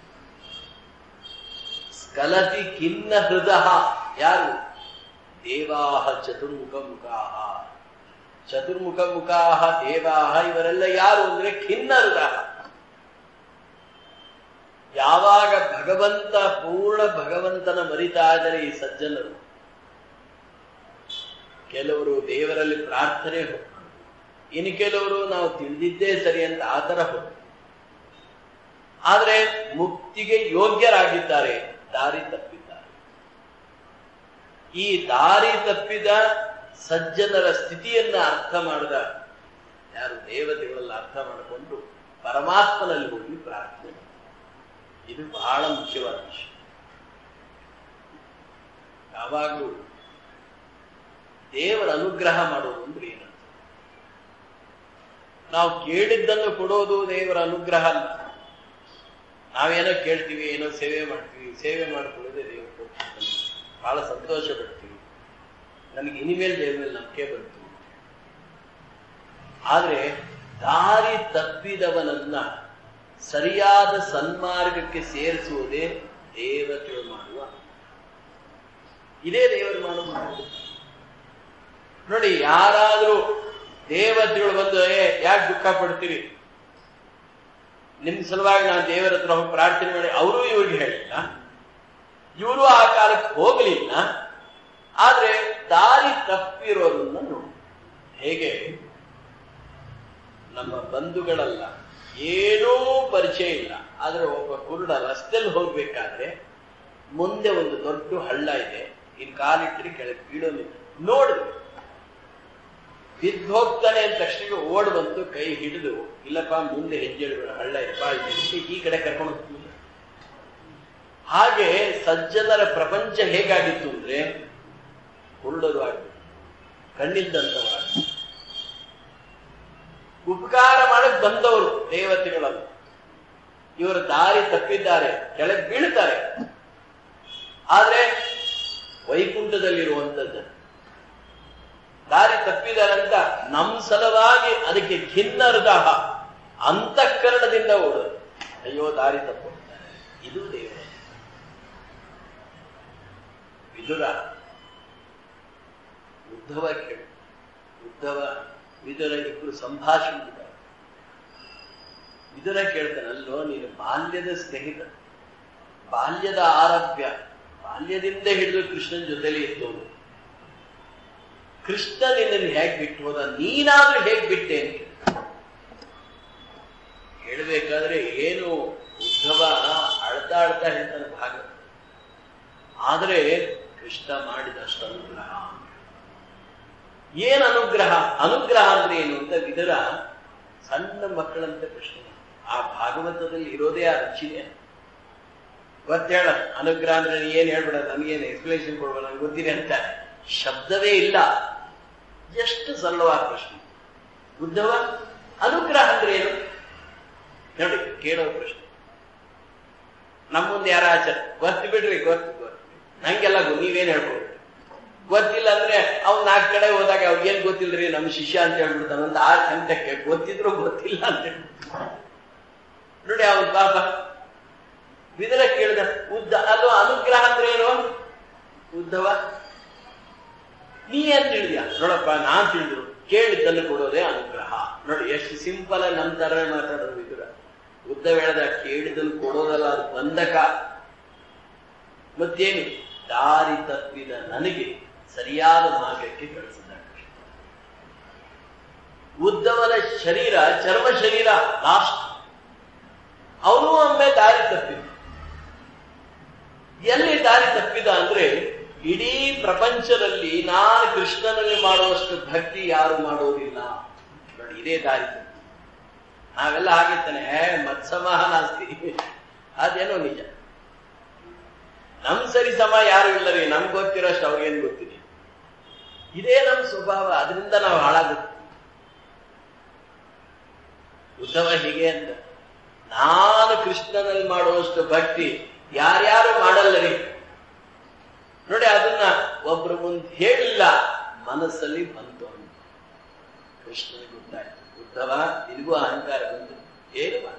ಸ್ಖಲತಿ ಖಿನ್ನ ಹೃದಯ ಯಾರು ದೇವಾಹ ಚತುರ್ಮುಖ ಮುಖಾಹ ಚತುರ್ಮುಖ ಮುಖಾಹ ದೇವಾಹ ಇವರೆಲ್ಲ ಯಾರು ಅಂದ್ರೆ ಖಿನ್ನ ಹೃದಯ ಯಾವಾಗ ಭಗವಂತ ಪೂರ್ಣ ಭಗವಂತನ ಮರಿತಾ ಇದ್ದಾರೆ ಈ ಸಜ್ಜನರು ಕೆಲವರು ದೇವರಲ್ಲಿ ಪ್ರಾರ್ಥನೆ ಹೋಗ್ತಾರೆ ಇನ್ನು ಕೆಲವರು ನಾವು ತಿಳಿದಿದ್ದೇ ಸರಿ ಅಂತ ಆ ತರ ಹೋಗ್ತಾರೆ ಆದ್ರೆ ಮುಕ್ತಿಗೆ ಯೋಗ್ಯರಾಗಿದ್ದಾರೆ ದಾರಿ ತಪ್ಪಿದ್ದಾರೆ ಈ ದಾರಿ ತಪ್ಪಿದ ಸಜ್ಜನರ ಸ್ಥಿತಿಯನ್ನ ಅರ್ಥ ಮಾಡಿದ ಯಾರು ದೇವತೆಗಳೆಲ್ಲ ಅರ್ಥ ಮಾಡಿಕೊಂಡು ಪರಮಾತ್ಮನಲ್ಲಿ ಹೋಗಿ ಪ್ರಾರ್ಥನೆ ಮಾಡ್ತಾರೆ. ಇದು ಬಹಳ ಮುಖ್ಯವಾದ ವಿಷಯ ಯಾವಾಗಲೂ ದೇವರ ಅನುಗ್ರಹ ಮಾಡೋದು ಅಂದ್ರೆ ಏನಂತ ನಾವು ಕೇಳಿದ್ದನ್ನು ಕೊಡೋದು ದೇವರ ಅನುಗ್ರಹ ಅಲ್ಲ ನಾವೇನೋ ಕೇಳ್ತೀವಿ ಏನೋ ಸೇವೆ ಮಾಡ್ತೀವಿ ಸೇವೆ ಮಾಡ್ಕೊಳ್ಳೋದೇ ದೇವರು ಕೊಡ್ತಾರೆ ಬಹಳ ಸಂತೋಷ ಪಡ್ತೀವಿ ನನಗೆ ಇನಿಮೇಲೆ ದೇವ್ರ ಮೇಲೆ ನಂಬಿಕೆ ಬಂತು ಆದ್ರೆ ದಾರಿ ತಪ್ಪಿದವನನ್ನ ಸರಿಯಾದ ಸನ್ಮಾರ್ಗಕ್ಕೆ ಸೇರಿಸುವುದೇ ದೇವತೆಗಳು ಮಾಡುವ ಇದೇ ದೇವರು ಮಾಡೋದು ನೋಡಿ ಯಾರಾದ್ರೂ ದೇವತೆಗಳು ಬಂದು ಏ ಯಾಕೆ ದುಃಖ ಪಡ್ತೀರಿ ನಿಮ್ ಸಲುವಾಗಿ ನಾನು ದೇವರ ಹತ್ರ ಹೋಗಿ ಪ್ರಾರ್ಥನೆ ಮಾಡಿ ಅವರು ಇವ್ರಿಗೆ ಹೇಳಿಲ್ಲ ಇವರು ಆ ಕಾಲಕ್ಕೆ ಹೋಗಲಿಲ್ಲ ಆದ್ರೆ ದಾರಿ ತಪ್ಪಿರೋದನ್ನ ನೋಡಿ ಹೇಗೆ ನಮ್ಮ ಬಂಧುಗಳಲ್ಲ ಏನೂ ಪರಿಚಯ ಇಲ್ಲ ಆದ್ರೆ ಒಬ್ಬ ಕುರುಡ ರಸ್ತೆಯಲ್ಲಿ ಹೋಗ್ಬೇಕಾದ್ರೆ ಮುಂದೆ ಒಂದು ದೊಡ್ಡ ಹಳ್ಳ ಇದೆ ಇನ್ ಕಾಲಿಟ್ಟರೆ ಕೆಳಗೆ ಬೀಳೋದಿಲ್ಲ ನೋಡಿದ್ವಿ ಬಿದ್ದು ಹೋಗ್ತಾನೆ ಅಂದ ತಕ್ಷಣ ಓಡ್ ಬಂತು ಕೈ ಹಿಡಿದು ಇಲ್ಲಪ್ಪ ಮುಂದೆ ಹೆಜ್ಜೆ ಇಡಬೇಡ ಹಳ್ಳ ಇರಪ್ಪ ಈ ಕಡೆ ಕರ್ಕೊಂಡು ಹೋಗ್ತೀವಿ ಹಾಗೆ ಸಜ್ಜನರ ಪ್ರಪಂಚ ಹೇಗಾಗಿತ್ತು ಅಂದ್ರೆ ಕುರುಡರು ಆಗ್ಬಿಟ್ಟು ಕಣ್ಣಿಲ್ದಂತವರು ಉಪಕಾರ ಮಾಡಕ್ ಬಂದವರು ದೇವತೆಗಳನ್ನು ಇವರು ದಾರಿ ತಪ್ಪಿದ್ದಾರೆ ಕೆಳಗೆ ಬೀಳ್ತಾರೆ ಆದ್ರೆ ವೈಕುಂಠದಲ್ಲಿರುವಂತದ್ದು ದಾರಿ ತಪ್ಪಿದಾರಂತ ನಮ್ ಸಲುವಾಗಿ ಅದಕ್ಕೆ ಖಿನ್ನರದಾಹ ಅಂತಃಕರಣದಿಂದ ಓಡೋದು ಅಯ್ಯೋ ದಾರಿ ತಪ್ಪಿದ್ದಾರೆ ಇದು ದೇವರು ವಿದುರ ಉದ್ಧವ ಕೇಳಿ ಉದ್ಧವ ವಿದುರ ಇಬ್ಬರು ಸಂಭಾಷಣೆ ವಿದುರ ಕೇಳ್ತಾನಲ್ಲೋ ನೀನು ಬಾಲ್ಯದ ಸ್ನೇಹಿತ ಬಾಲ್ಯದ ಆರಭ್ಯ ಬಾಲ್ಯದಿಂದ ಹಿಡಿದು ಕೃಷ್ಣನ ಜೊತೆಲಿ ಇದ್ದವನು ಕೃಷ್ಣ ನಿನ್ನನ್ನು ಹೇಗೆ ಬಿಟ್ಟು ಹೋದ ನೀನಾದ್ರೂ ಹೇಗೆ ಬಿಟ್ಟೆ ಅಂತ ಹೇಳ್ಬೇಕಾದ್ರೆ ಏನು ಉದ್ಧವ ಅಳ್ತಾ ಅಳ್ತಾ ಹೇಳ್ತಾನೆ ಭಾಗ ಆದರೆ ಕೃಷ್ಣ ಮಾಡಿದಷ್ಟು ಅನುಗ್ರಹ ಏನ್ ಅನುಗ್ರಹ ಅನುಗ್ರಹ ಅಂದ್ರೆ ಏನು ಅಂತ ವಿದರ ಸಣ್ಣ ಮಕ್ಕಳಂತ ಕೃಷ್ಣ ಆ ಭಾಗವತದಲ್ಲಿ ಇರೋದೇ ಆ ರುಚಿನೇ ಗೊತ್ತೇಳ ಅನುಗ್ರಹ ಅಂದ್ರೆ ನೀ ಏನ್ ಹೇಳ್ಬೇಡ ನನಗೇನು ಎಕ್ಸ್ಪ್ಲೇಷನ್ ಕೊಡ್ಬೇಡ ನಂಗೆ ಗೊತ್ತಿದೆ ಅಂತ ಶಬ್ದವೇ ಇಲ್ಲ ಎಷ್ಟು ಸರಳವಾದ ಪ್ರಶ್ನೆ ಉದ್ದವ ಅನುಗ್ರಹ ಅಂದ್ರೆ ಏನು ನೋಡಿ ಕೇಳೋ ಪ್ರಶ್ನೆ ನಮ್ಮ ಮುಂದೆ ಯಾರ ಆಚಾರ ಗೊತ್ತು ಬಿಡ್ರಿ ಗೊತ್ತು ಗೊತ್ತು ನಂಗೆಲ್ಲ ಗೊ- ನೀವೇನ್ ಹೇಳ್ಕೊಡ್ರಿ ಗೊತ್ತಿಲ್ಲ ಅಂದ್ರೆ ಅವ್ನ್ ನಾಲ್ಕು ಕಡೆ ಹೋದಾಗ ಅವ್ರಿಗೆ ಏನ್ ಗೊತ್ತಿಲ್ರಿ ನಮ್ಮ ಶಿಷ್ಯ ಅಂತ ಹೇಳ್ಬಿಡ್ತಾನಂತ ಆ ಹಂತಕ್ಕೆ ಗೊತ್ತಿದ್ರು ಗೊತ್ತಿಲ್ಲ ಅಂತ ಹೇಳ್ಬಿಡ್ತಾನೆ. ನೋಡಿ ಅವನ್ ಪಾಪ ವಿದರ ಕೇಳಿದ ಉದ್ದ ಅಲ್ವಾ ಅನುಗ್ರಹ ಅಂದ್ರೆ ಏನು ಉದ್ದವ ನೀ ಏನ್ ತಿಳಿದ್ಯಾ ನೋಡಪ್ಪ ನಾನ್ ತಿಳಿದ್ರು ಕೇಳಿದ್ದನ್ನು ಕೊಡೋದೇ ಅನುಗ್ರಹ ನೋಡಿ ಎಷ್ಟು ಸಿಂಪಲ್ ಆಗಿ ನಮ್ ತರ ಮಾತಾಡೋದು ವಿದುರ ಉದ್ದ ಹೇಳದ ಕೇಳಿದ್ದನ್ನು ಕೊಡೋದಲ್ಲ ಅದು ಬಂಧಕ ಮತ್ತೇನು ದಾರಿ ತಪ್ಪಿದ ನನಗೆ ಸರಿಯಾದ ಮಾರ್ಗಕ್ಕೆ ಕಳಿಸಿದ ಉದ್ದವನ ಶರೀರ ಚರ್ಮ ಶರೀರ ಲಾಸ್ಟ್ ಅವನು ಒಮ್ಮೆ ದಾರಿ ತಪ್ಪಿದ ಎಲ್ಲಿ ದಾರಿ ತಪ್ಪಿದ ಅಂದ್ರೆ ಇಡೀ ಪ್ರಪಂಚದಲ್ಲಿ ನಾನು ಕೃಷ್ಣನಲ್ಲಿ ಮಾಡುವಷ್ಟು ಭಕ್ತಿ ಯಾರು ಮಾಡೋದಿಲ್ಲ ನೋಡಿ ಇದೇ ದಾರಿ ತಪ್ಪಿ. ನಾವೆಲ್ಲ ಹಾಗಿರ್ತಾನೆ ಹೇ ಮತ್ಸಮಹ ನಾಸ್ತಿ ಅದೇನೋ ನಿಜ ನಮ್ ಸರಿ ಸಮ ಯಾರು ಇಲ್ಲ ರೀ ನಮ್ಗೆ ಗೊತ್ತಿರೋಷ್ಟು ಅವ್ರಿಗೇನ್ ಗೊತ್ತಿದೆ ಇದೇ ನಮ್ ಸ್ವಭಾವ ಅದರಿಂದ ನಾವು ಹಾಳಾಗುತ್ತೆ ಉದ್ಧವ ಹೀಗೆ ಅಂತ ನಾನು ಕೃಷ್ಣನಲ್ಲಿ ಮಾಡುವಷ್ಟು ಭಕ್ತಿ ಯಾರ್ಯಾರು ಮಾಡಲ್ಲ ರೀ ನೋಡಿ ಅದನ್ನ ಒಬ್ರು ಮುಂದೆ ಹೇಳಿಲ್ಲ ಮನಸ್ಸಲ್ಲಿ ಬಂತು ಅಂತ ಕೃಷ್ಣನಿಗೆ ಗೊತ್ತಾಯ್ತು ಉದ್ಧವ ನಿನಗೂ ಅಹಂಕಾರ ಬಂತು ಏನು ಮಾಡ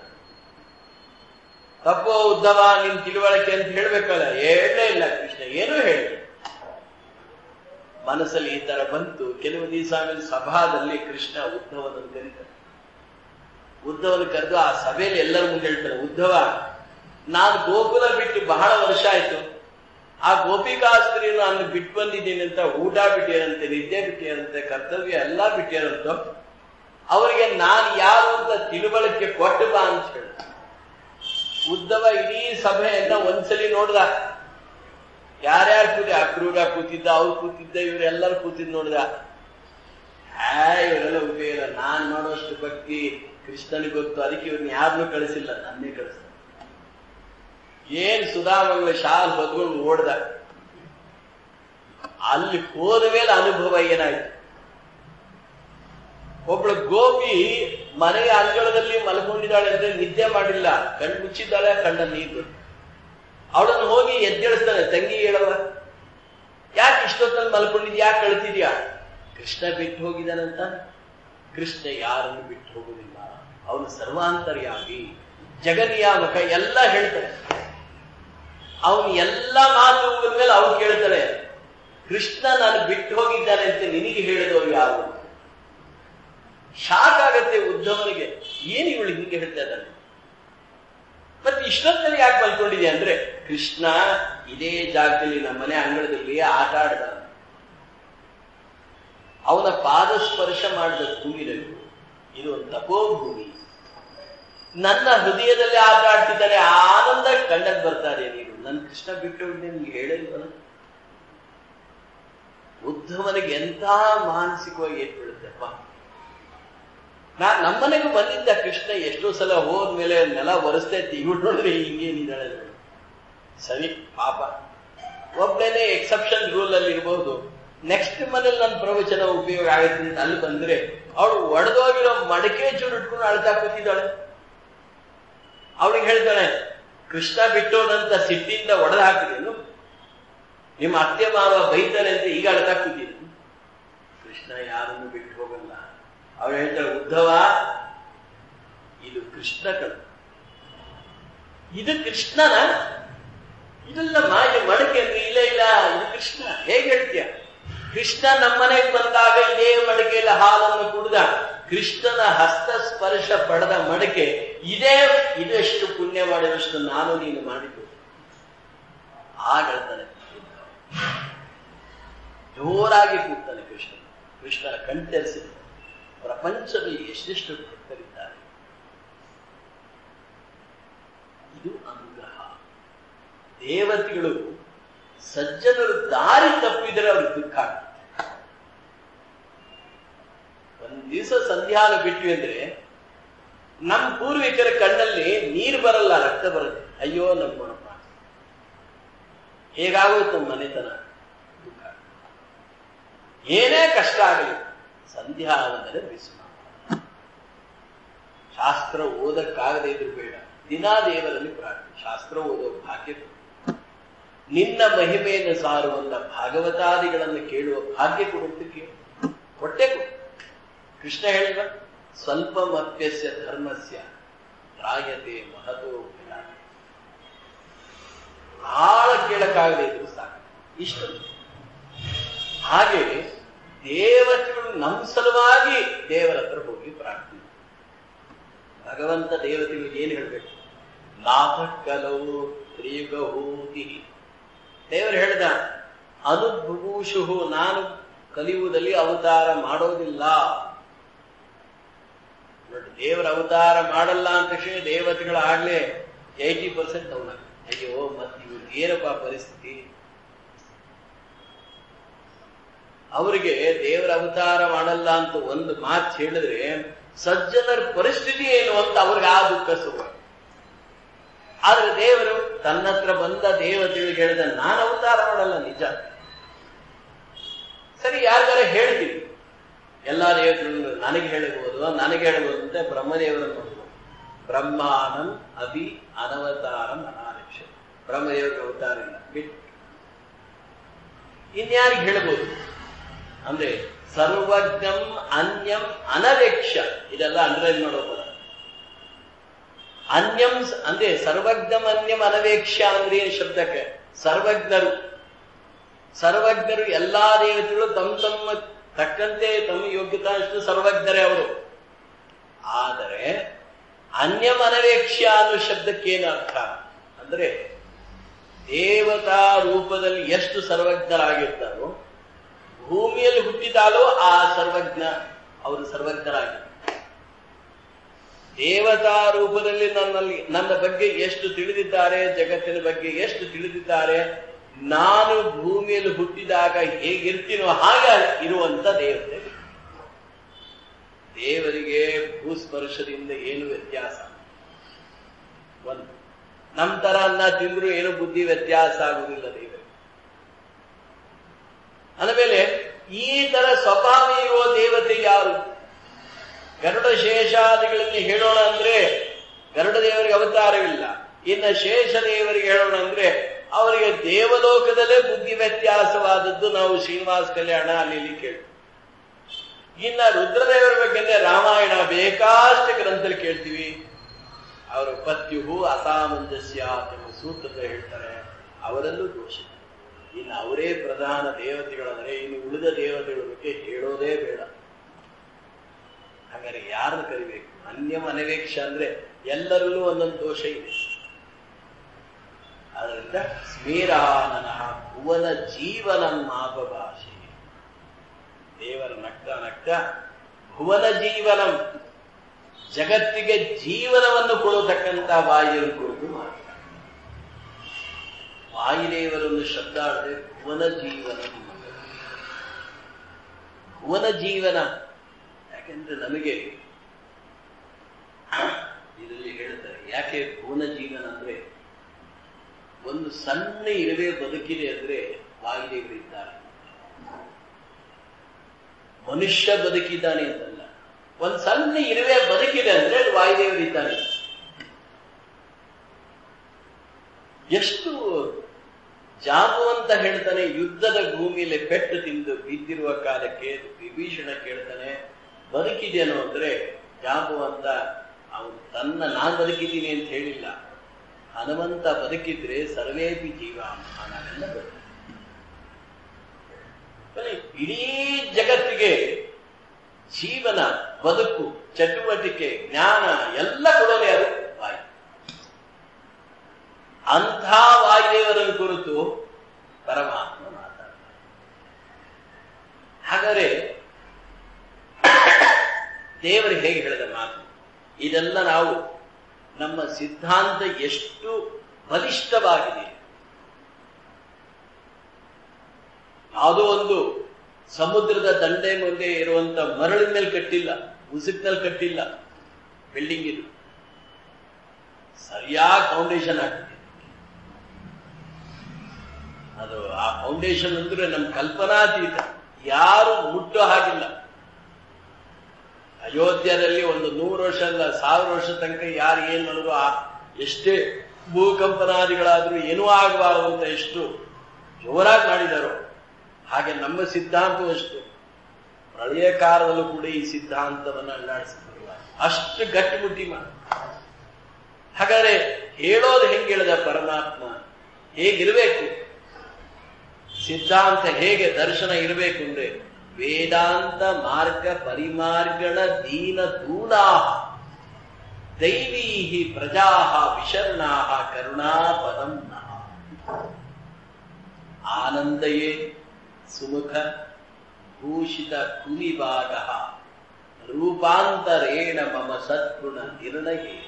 ತಪ್ಪೋ ಉದ್ಧವ ನಿನ್ ತಿಳುವಳಿಕೆ ಅಂತ ಹೇಳ್ಬೇಕಲ್ಲ ಹೇಳಲೇ ಇಲ್ಲ ಕೃಷ್ಣ ಏನೂ ಹೇಳಿ ಮನಸ್ಸಲ್ಲಿ ಈ ತರ ಬಂತು ಕೆಲವು ದಿವಸ ಆಮೇಲೆ ಸಭಾದಲ್ಲಿ ಕೃಷ್ಣ ಉದ್ಧವನನ್ನು ಕರೀತಾರೆ ಉದ್ಧವನ ಕರೆದು ಆ ಸಭೆಯಲ್ಲಿ ಎಲ್ಲರ ಮುಂದೆ ಹೇಳ್ತಾರೆ ಉದ್ಧವ ನಾನು ಗೋಕುಲ ಬಿಟ್ಟು ಬಹಳ ವರ್ಷ ಆಯ್ತು ಆ ಗೋಪಿಕಾಸ್ತ್ರಿ ನಾನು ಬಿಟ್ಟು ಬಂದಿದ್ದೀನಿ ಅಂತ ಊಟ ಬಿಟ್ಟಿರಂತೆ ನಿದ್ದೆ ಬಿಟ್ಟಿರಂತೆ ಕರ್ತವ್ಯ ಎಲ್ಲ ಬಿಟ್ಟಿರಂತ ಅವರಿಗೆ ನಾನು ಯಾರು ಅಂತ ತಿಳುವಳಿಕೆ ಕೊಟ್ಟು ಬಾ ಅಂತ ಹೇಳ ಉದ್ದವ ಇಡೀ ಸಭೆಯನ್ನ ಒಂದ್ಸಲಿ ನೋಡ್ದ ಯಾರ್ಯಾರು ಕೂತಿ ಅಕ್ರೂರ ಕೂತಿದ್ದ ಅವ್ರು ಕೂತಿದ್ದ ಇವರೆಲ್ಲರೂ ಕೂತಿದ್ ನೋಡ್ದ ಹೇ ಇವರೆಲ್ಲ ಉಪಯೋಗ ನಾನ್ ಮಾಡೋಷ್ಟು ಭಕ್ತಿ ಕೃಷ್ಣನಿಗೆ ಗೊತ್ತು ಅದಕ್ಕೆ ಇವ್ರನ್ನ ಯಾರನ್ನೂ ಕಳಿಸಿಲ್ಲ ನನ್ನೇ ಕಳಿಸ್ದ ಏನ್ ಸುಧಾಮಂಗಳ ಶಾಲ್ ಹೊತ್ಕೊಂಡು ಓಡ್ದ ಅಲ್ಲಿ ಹೋದ ಮೇಲೆ ಅನುಭವ ಏನಾಯ್ತು ಒಬ್ಳು ಗೋಪಿ ಮನೆಯ ಅಂಗಳದಲ್ಲಿ ಮಲ್ಕೊಂಡಿದ್ದಾಳೆ ಅಂದ್ರೆ ನಿದ್ದೆ ಮಾಡಿಲ್ಲ ಕಣ್ಣು ಮುಚ್ಚಿದ್ದಾಳೆ ಕಣ್ಣ ನೀರು ಅವಳನ್ನು ಹೋಗಿ ಎದ್ದೇಳಿಸ್ತಾನೆ ತಂಗಿ ಹೇಳವ ಯಾಕೆ ಇಷ್ಟೊತ್ತಲ್ಲಿ ಮಲ್ಕೊಂಡಿದ್ ಯಾಕೆ ಕಳ್ತಿದ್ಯಾ ಕೃಷ್ಣ ಬಿಟ್ಟು ಹೋಗಿದಾನಂತ ಕೃಷ್ಣ ಯಾರನ್ನು ಬಿಟ್ಟು ಹೋಗುದಿಲ್ಲ ಅವನು ಸರ್ವಾಂತರ್ಯಾಗಿ ಜಗನಿಯಾಮಕ ಎಲ್ಲ ಹೇಳ್ತಾನೆ ಅವನು ಎಲ್ಲ ಮಾತು ಮೇಲೆ ಅವ್ರು ಕೇಳ್ತಾಳೆ ಕೃಷ್ಣ ನಾನು ಬಿಟ್ಟು ಹೋಗಿದ್ದಾನೆ ಅಂತ ನಿನಗೆ ಹೇಳಿದವರು ಯಾರು ಶಾಕ್ ಆಗತ್ತೆ ಉದ್ಧವನಿಗೆ ಏನು ಇವಳು ಹಿಂಗೆ ಹೇಳ್ತಾ ಇದ್ದಾನೆ ಮತ್ತೆ ಇಷ್ಟೊತ್ತಲ್ಲಿ ಯಾಕೆ ಮಲ್ಕೊಂಡಿದೆ ಅಂದ್ರೆ ಕೃಷ್ಣ ಇದೇ ಜಾಗದಲ್ಲಿ ನಮ್ಮ ಮನೆ ಅಂಗಳದಲ್ಲಿ ಆಟ ಆಡ್ದ ಅವನ ಪಾದ ಸ್ಪರ್ಶ ಮಾಡಿದ ಭೂಮಿನಲ್ಲಿ ಇದು ಒಂದು ತಪೋಭೂಮಿ ನನ್ನ ಹೃದಯದಲ್ಲಿ ಆಟ ಆಡ್ತಿದ್ದಾನೆ ಆನಂದ ಕಣ್ಣಲ್ಲಿ ಬರ್ತಾರೆ ನೀನು ನನ್ನ ಕೃಷ್ಣ ಬಿಟ್ಟು ನಿನ್ಗೆ ಹೇಳಿಲ್ವಲ್ಲ ಉದ್ಧವನಿಗೆ ಎಂಥ ಮಾನಸಿಕವಾಗಿ ಏರ್ಬಿಡುತ್ತಪ್ಪ ನಾ ನಮ್ಮನೆಗೂ ಬಂದಿದ್ದ ಕೃಷ್ಣ ಎಷ್ಟೋ ಸಲ ಹೋದ್ಮೇಲೆ ನೆಲ ಒರೆಸ್ತಾ ಇತ್ತು ಇವಳು ನೋಡಿದ್ರೆ ಹಿಂಗೇನಿದ್ದಾಳೆ ನೋಡು. ಸರಿ ಪಾಪ ಒಬ್ಬನೇ ಎಕ್ಸೆಪ್ಷನ್ ರೂಲ್ ಅಲ್ಲಿ ಇರಬಹುದು ನೆಕ್ಸ್ಟ್ ಮನೇಲಿ ನನ್ನ ಪ್ರವಚನ ಉಪಯೋಗ ಆಗುತ್ತೆ ಅಂತ ಅಲ್ಲಿ ಬಂದ್ರೆ ಅವಳು ಒಡೆದೋಗಿರೋ ಮಡಕೆ ಚೂರು ಇಟ್ಕೊಂಡು ಅಳ್ತಾ ಕೂತಿದ್ದಾಳೆ ಅವಳಿಗೆ ಹೇಳ್ತಾಳೆ ಕೃಷ್ಣ ಬಿಟ್ಟೋದಂತ ಸಿಟ್ಟಿಂದ ಒಡೆದು ಹಾಕಿದೇನು ನಿಮ್ಮ ಅತ್ತೆ ಮಾವ ಬೈತಾನೆ ಅಂತ ಈಗ ಅಳ್ತಾ ಕೂತಿದ್ರು ಕೃಷ್ಣ ಯಾರನ್ನು ಬಿಟ್ಟು ಹೋಗಲ್ಲ ಅವಳು ಹೇಳ್ತಾಳೆ ಉದ್ಧವ ಇದು ಕೃಷ್ಣ ಕಣ ಇದು ಕೃಷ್ಣನ ಇದೆಲ್ಲ ಮಾಯ ಮಡಕೆ ಅಂದ್ರೆ ಇಲ್ಲ ಇಲ್ಲ ಇದು ಕೃಷ್ಣ ಹೇಗೆ ಹೇಳ್ತೀಯ ಕೃಷ್ಣ ನಮ್ಮನೆಗೆ ಬಂದಾಗ ಇದೇ ಮಡಕೆಯಲ್ಲಿ ಹಾಲನ್ನು ಕುಡಿದ ಕೃಷ್ಣನ ಹಸ್ತ ಸ್ಪರ್ಶ ಪಡೆದ ಮಡಕೆ ಇದೇ ಇದೆಷ್ಟು ಪುಣ್ಯ ಮಾಡಿದಷ್ಟು ನಾನು ನೀನು ಮಾಡಿದ್ದು ಆಗ ಹೇಳ್ತಾನೆ ಜೋರಾಗಿ ಕೂಗ್ತಾನೆ ಕೃಷ್ಣ ಕೃಷ್ಣ ಕಣ್ತೆರೆಸಿದ ಪ್ರಪಂಚದಲ್ಲಿ ಎಷ್ಟೆಷ್ಟು ಭಕ್ತರಿದ್ದಾರೆ ಇದು ಅನುಗ್ರಹ ದೇವತೆಗಳು ಸಜ್ಜನರು ದಾರಿ ತಪ್ಪಿದರೆ ಅವ್ರಿಗೆ ದುಃಖ ಆಗುತ್ತೆ ಒಂದ್ ದಿವಸ ಸಂಧ್ಯಾನ ಬಿಟ್ವಿ ಅಂದ್ರೆ ನಮ್ಮ ಪೂರ್ವಿಕರ ಕಣ್ಣಲ್ಲಿ ನೀರು ಬರಲ್ಲ ರಕ್ತ ಬರುತ್ತೆ ಅಯ್ಯೋ ನಮ್ಮ ಗುಣಪ್ಪ ಹೇಗಾಗೋಯ್ತು ನಮ್ಮ ಮನೆತನ ದುಃಖ ಏನೇ ಕಷ್ಟ ಆಗಲಿ ಸಂಧ್ಯಾ ಅಂದರೆ ವಿಸ್ಮ ಶಾಸ್ತ್ರ ಓದಕ್ಕಾಗದೇ ಇದ್ರು ಬೇಡ ದಿನಾ ದೇವರಲ್ಲಿ ಪ್ರಾರ್ಥನೆ ಶಾಸ್ತ್ರ ಓದೋ ಭಾಗ್ಯ ಕೊಡು. ನಿನ್ನ ಮಹಿಮೆಯನ್ನು ಸಾರುವಂತ ಭಾಗವತಾದಿಗಳನ್ನು ಕೇಳುವ ಭಾಗ್ಯ ಕೊಡುವಂತ ಕೇಳು ಕೊಟ್ಟೆ ಕೊಡು ಕೃಷ್ಣ ಹೇಳಿದ ಸ್ವಲ್ಪಮಪ್ಯಸ್ಯ ಧರ್ಮಸ್ಯ ರಾಯತೆ ಮಹತೋ ವಿರಾಟ್ ಬಹಳ ಕೇಳಕ್ಕಾಗದೇ ಇದ್ರು ಸಾಕು ಇಷ್ಟು ಹಾಗೆ ದೇವತೆಗಳು ನಮ್ಮ ಸಲುವಾಗಿ ದೇವರ ಹತ್ರ ಹೋಗಿ ಪ್ರಾರ್ಥನೆ ಭಗವಂತ ದೇವತೆಗಳಿಗೆ ಏನು ಹೇಳ್ಬೇಕು ನಾಥಕಲವು ತ್ರಿಯುಗಹೂತಿ ದೇವರು ಹೇಳ್ದ ಅನುಭೂಷು ನಾನು ಕಲಿಯುವುದಲ್ಲಿ ಅವತಾರ ಮಾಡೋದಿಲ್ಲ ನೋಡಿ ದೇವರ ಅವತಾರ ಮಾಡಲ್ಲ ಅಂತ ತಕ್ಷಣ ದೇವತೆಗಳ ಆಗ್ಲೇ ಏಯ್ಟಿ ಪರ್ಸೆಂಟ್ ಅವನ ಅಯ್ಯೋ ಮತ್ತೆ ಇವ್ರು ಏನಪ್ಪ ಪರಿಸ್ಥಿತಿ ಅವರಿಗೆ ದೇವರ ಅವತಾರ ಮಾಡಲ್ಲ ಅಂತ ಒಂದು ಮಾತು ಹೇಳಿದ್ರೆ ಸಜ್ಜನರ ಪರಿಸ್ಥಿತಿ ಏನು ಅಂತ ಅವ್ರಿಗೆ ಆ ದುಃಖ ಸುಖ ಆದ್ರೆ ದೇವರು ತನ್ನ ಹತ್ರ ಬಂದ ದೇವತೆಗಳಿಗೆ ಹೇಳಿದ ನಾನು ಅವತಾರ ಮಾಡಲ್ಲ ನಿಜ ಸರಿ ಯಾರಿಗಾರ ಹೇಳ್ತೀವಿ ಎಲ್ಲಾ ದೇವತೆಗಳು ನನಗೆ ಹೇಳಬಹುದು ನನಗೆ ಹೇಳಬಹುದು ಅಂತ ಬ್ರಹ್ಮದೇವರನ್ನು ನೋಡ್ಬೋದು ಬ್ರಹ್ಮಾನಂ ಅಭಿ ಅನವತಾರಂ ಅನಾರಕ್ಷ ಬ್ರಹ್ಮದೇವರಿಗೆ ಅವತಾರ ಇಲ್ಲ ಬಿಟ್ಟು ಇನ್ಯಾರಿಗೆ ಹೇಳ್ಬೋದು ಅಂದ್ರೆ ಸರ್ವಜ್ಞಂ ಅನ್ಯಂ ಅನವೇಕ್ಷ ಇದೆಲ್ಲ ಅಂಡರ್ಲೈನ್ ಮಾಡೋ ಪದ ಅನ್ಯಂ ಸ- ಅಂದ್ರೆ ಸರ್ವಜ್ಞಂ ಅನ್ಯಂ ಅನವೇಕ್ಷ ಅಂದ್ರೆ ಏನ್ ಶಬ್ದಕ್ಕೆ ಸರ್ವಜ್ಞರು ಸರ್ವಜ್ಞರು ಎಲ್ಲಾ ದೇವತೆಗಳು ತಮ್ಮ ತಮ್ಮ ತಕ್ಕಂತೆ ತಮ್ಮ ಯೋಗ್ಯತಾ ಅಷ್ಟು ಸರ್ವಜ್ಞರೇ ಅವರು ಆದರೆ ಅನ್ಯಂ ಅನವೇಕ್ಷ ಅನ್ನೋ ಶಬ್ದಕ್ಕೇನು ಅರ್ಥ ಅಂದ್ರೆ ದೇವತಾ ರೂಪದಲ್ಲಿ ಎಷ್ಟು ಸರ್ವಜ್ಞರಾಗಿರ್ತಾರೋ ಭೂಮಿಯಲ್ಲಿ ಹುಟ್ಟಿದಾಲೋ ಆ ಸರ್ವಜ್ಞ ಅವರು ಸರ್ವಜ್ಞರಾಗಿ ದೇವತಾ ರೂಪದಲ್ಲಿ ನನ್ನಲ್ಲಿ ನನ್ನ ಬಗ್ಗೆ ಎಷ್ಟು ತಿಳಿದಿದ್ದಾರೆ ಜಗತ್ತಿನ ಬಗ್ಗೆ ಎಷ್ಟು ತಿಳಿದಿದ್ದಾರೆ ನಾನು ಭೂಮಿಯಲ್ಲಿ ಹುಟ್ಟಿದಾಗ ಹೇಗಿರ್ತೀನೋ ಹಾಗೆ ಇರುವಂತ ದೇವತೆ ದೇವರಿಗೆ ಭೂಸ್ಪರ್ಶದಿಂದ ಏನು ವ್ಯತ್ಯಾಸ ಒಂದು ನಮ್ ತರ ಅನ್ನ ತಿಂದ್ರು ಏನು ಬುದ್ಧಿ ವ್ಯತ್ಯಾಸ ಆಗುವುದಿಲ್ಲ ದೇವರಿಗೆ ಅಂದಮೇಲೆ ಈ ತರ ಸ್ವಭಾವ ಇರುವ ದೇವತೆ ಯಾರು ಗರುಡ ಶೇಷಾದಿಗಳಲ್ಲಿ ಹೇಳೋಣ ಅಂದ್ರೆ ಗರುಡ ದೇವರಿಗೆ ಅವತಾರವಿಲ್ಲ ಇನ್ನ ಶೇಷ ದೇವರಿಗೆ ಹೇಳೋಣ ಅಂದ್ರೆ ಅವರಿಗೆ ದೇವಲೋಕದಲ್ಲೇ ಬುದ್ಧಿ ವ್ಯತ್ಯಾಸವಾದದ್ದು ನಾವು ಶ್ರೀನಿವಾಸ ಕಲ್ಯಾಣ ಅಲ್ಲಿ ಇಲ್ಲಿ ಕೇಳ್ತೀವಿ ಇನ್ನ ರುದ್ರದೇವರ ಬಗ್ಗೆ ಅಂದ್ರೆ ರಾಮಾಯಣ ಬೇಕಾಷ್ಟು ಗ್ರಂಥದಲ್ಲಿ ಕೇಳ್ತೀವಿ ಅವರ ಪತ್ಯುಹು ಅಸಾಮಂಜಸ್ಯ ಎಂಬ ಸೂತ್ರದ ಹೇಳ್ತಾರೆ ಅವರಲ್ಲೂ ದೋಷ ಇದೆ. ಇನ್ನು ಅವರೇ ಪ್ರಧಾನ ದೇವತೆಗಳಂದ್ರೆ ಇನ್ನು ಉಳಿದ ದೇವತೆಗಳ ಬಗ್ಗೆ ಹೇಳೋದೇ ಬೇಡ ಹಾಗಾದ್ರೆ ಯಾರನ್ನು ಕರಿಬೇಕು ಅನ್ಯಮ ಅನವೇಕ್ಷ ಅಂದ್ರೆ ಎಲ್ಲರಲ್ಲೂ ಒಂದೊಂದು ದೋಷ ಇದೆ ಅದರಿಂದ ಸ್ಮೀರಾನನ ಭುವನ ಜೀವನನ್ನಾಪ ಭಾಷೆ ದೇವರ ನಗ್ತ ನಗ್ತ ಭುವನ ಜೀವನಂ ಜಗತ್ತಿಗೆ ಜೀವನವನ್ನು ಕೊಡತಕ್ಕಂಥ ವಾಯುವಿನ ಕುರಿತು ಮಾತಾಡ ವಾಯುದೇವರನ್ನು ಶಬ್ದಾಡದೆ ಭುವನ ಜೀವನ ಭುವನ ಜೀವನ ಯಾಕೆಂದ್ರೆ ನಮಗೆ ಇದರಲ್ಲಿ ಹೇಳ್ತಾರೆ ಯಾಕೆ ಭುವನ ಜೀವನ ಅಂದ್ರೆ ಒಂದು ಸಣ್ಣ ಇರುವೆ ಬದುಕಿದೆ ಅಂದ್ರೆ ವಾಯುದೇವರು ಇದ್ದಾರೆ ಮನುಷ್ಯ ಬದುಕಿದ್ದಾನೆ ಅಂತಲ್ಲ ಒಂದು ಸಣ್ಣ ಇರುವೆ ಬದುಕಿದೆ ಅಂದ್ರೆ ಅದು ವಾಯುದೇವರು ಇದ್ದಾನೆ ಎಷ್ಟು ಜಾಂಬುವಂತ ಹೇಳ್ತಾನೆ ಯುದ್ಧದ ಭೂಮಿಯಲ್ಲಿ ಪೆಟ್ಟು ತಿಂದು ಬಿದ್ದಿರುವ ಕಾಲಕ್ಕೆ ವಿಭೀಷಣ ಕೇಳ್ತಾನೆ ಬದುಕಿದೆಯೋ ಅಂದ್ರೆ ಜಾಂಬುವಂತ ಅವನು ತನ್ನ ನಾನ್ ಬದುಕಿದ್ದೀನಿ ಅಂತ ಹೇಳಿಲ್ಲ ಹನುಮಂತ ಬದುಕಿದ್ರೆ ಸರ್ವೇಪಿ ಜೀವ ನಾನೆಲ್ಲ ಬದುಕು ಇಡೀ ಜಗತ್ತಿಗೆ ಜೀವನ ಬದುಕು ಚಟುವಟಿಕೆ ಜ್ಞಾನ ಎಲ್ಲ ಕೊಡೋದೇ ಅದು ವಾಯು ಅಂಥ ವಾಯುದೇವರನ್ನು ಕುರಿತು ಪರಮಾತ್ಮ ಮಾತಾಡ್ತಾರೆ ಹಾಗಾದರೆ ದೇವರು ಹೇಗೆ ಹೇಳಿದ ಮಾತು ಇದೆಲ್ಲ ನಾವು ನಮ್ಮ ಸಿದ್ಧಾಂತ ಎಷ್ಟು ಬಲಿಷ್ಠವಾಗಿದೆ ಯಾವುದೋ ಒಂದು ಸಮುದ್ರದ ದಂಡೆ ಮುಂದೆ ಇರುವಂತ ಮರಳಿನ ಮೇಲೆ ಕಟ್ಟಿಲ್ಲ ಉಸುಕ್ನಲ್ಲಿ ಕಟ್ಟಿಲ್ಲ ಬಿಲ್ಡಿಂಗ್ ಇದು ಸರಿಯಾಗಿ ಫೌಂಡೇಶನ್ ಆಗ್ತಿದೆ ಅದು ಆ ಫೌಂಡೇಶನ್ ಅಂದ್ರೆ ನಮ್ಮ ಕಲ್ಪನಾತೀತ ಯಾರು ಮುಟ್ಟೋ ಹಾಗಿಲ್ಲ ಅಯೋಧ್ಯದಲ್ಲಿ ಒಂದು ನೂರು ವರ್ಷ ಅಲ್ಲ ಸಾವಿರ ವರ್ಷ ತನಕ ಯಾರು ಏನ್ ಮಾಡಿದ್ರು ಆ ಎಷ್ಟೇ ಭೂಕಂಪನಾದಿಗಳಾದ್ರೂ ಏನೂ ಆಗಬಾರದು ಅಂತ ಎಷ್ಟು ಜೋರಾಗಿ ಮಾಡಿದಾರೋ ಹಾಗೆ ನಮ್ಮ ಸಿದ್ಧಾಂತವೂ ಅಷ್ಟು ಪ್ರಳಯ ಕಾಲದಲ್ಲೂ ಕೂಡ ಈ ಸಿದ್ಧಾಂತವನ್ನು ಅಲ್ಲಾಡಿಸಿದ್ರು ಅಷ್ಟು ಗಟ್ಟಿಮುಟ್ಟಿ ಮಾಡಿ ಹಾಗಾದ್ರೆ ಹೇಳೋದು ಹೆಂಗೆ ಹೇಳಿದ ಪರಮಾತ್ಮ ಹೇಗಿರ್ಬೇಕು ಸಿದ್ಧಾಂತ ಹೇಗೆ ದರ್ಶನ ಇರಬೇಕು ಅಂದ್ರೆ ವೇದಾಂತ ಮಾರ್ಗ ಪರಿಮಾರ್ಗಣ ದೀನ ದೂನಾ ದೈವೀ ಪ್ರಜಾ ವಿಶರ್ಣಾ ಕರುಣಾಪದಂ ಆನಂದಯೇ ಸುಮುಖ ಭೂಷಿತ ಕುಲಿಭಾಗ ರೂಪಾಂತರೇಣ ಮಮ ಸದ್ಗುಣ ನಿರ್ಣಯೇನ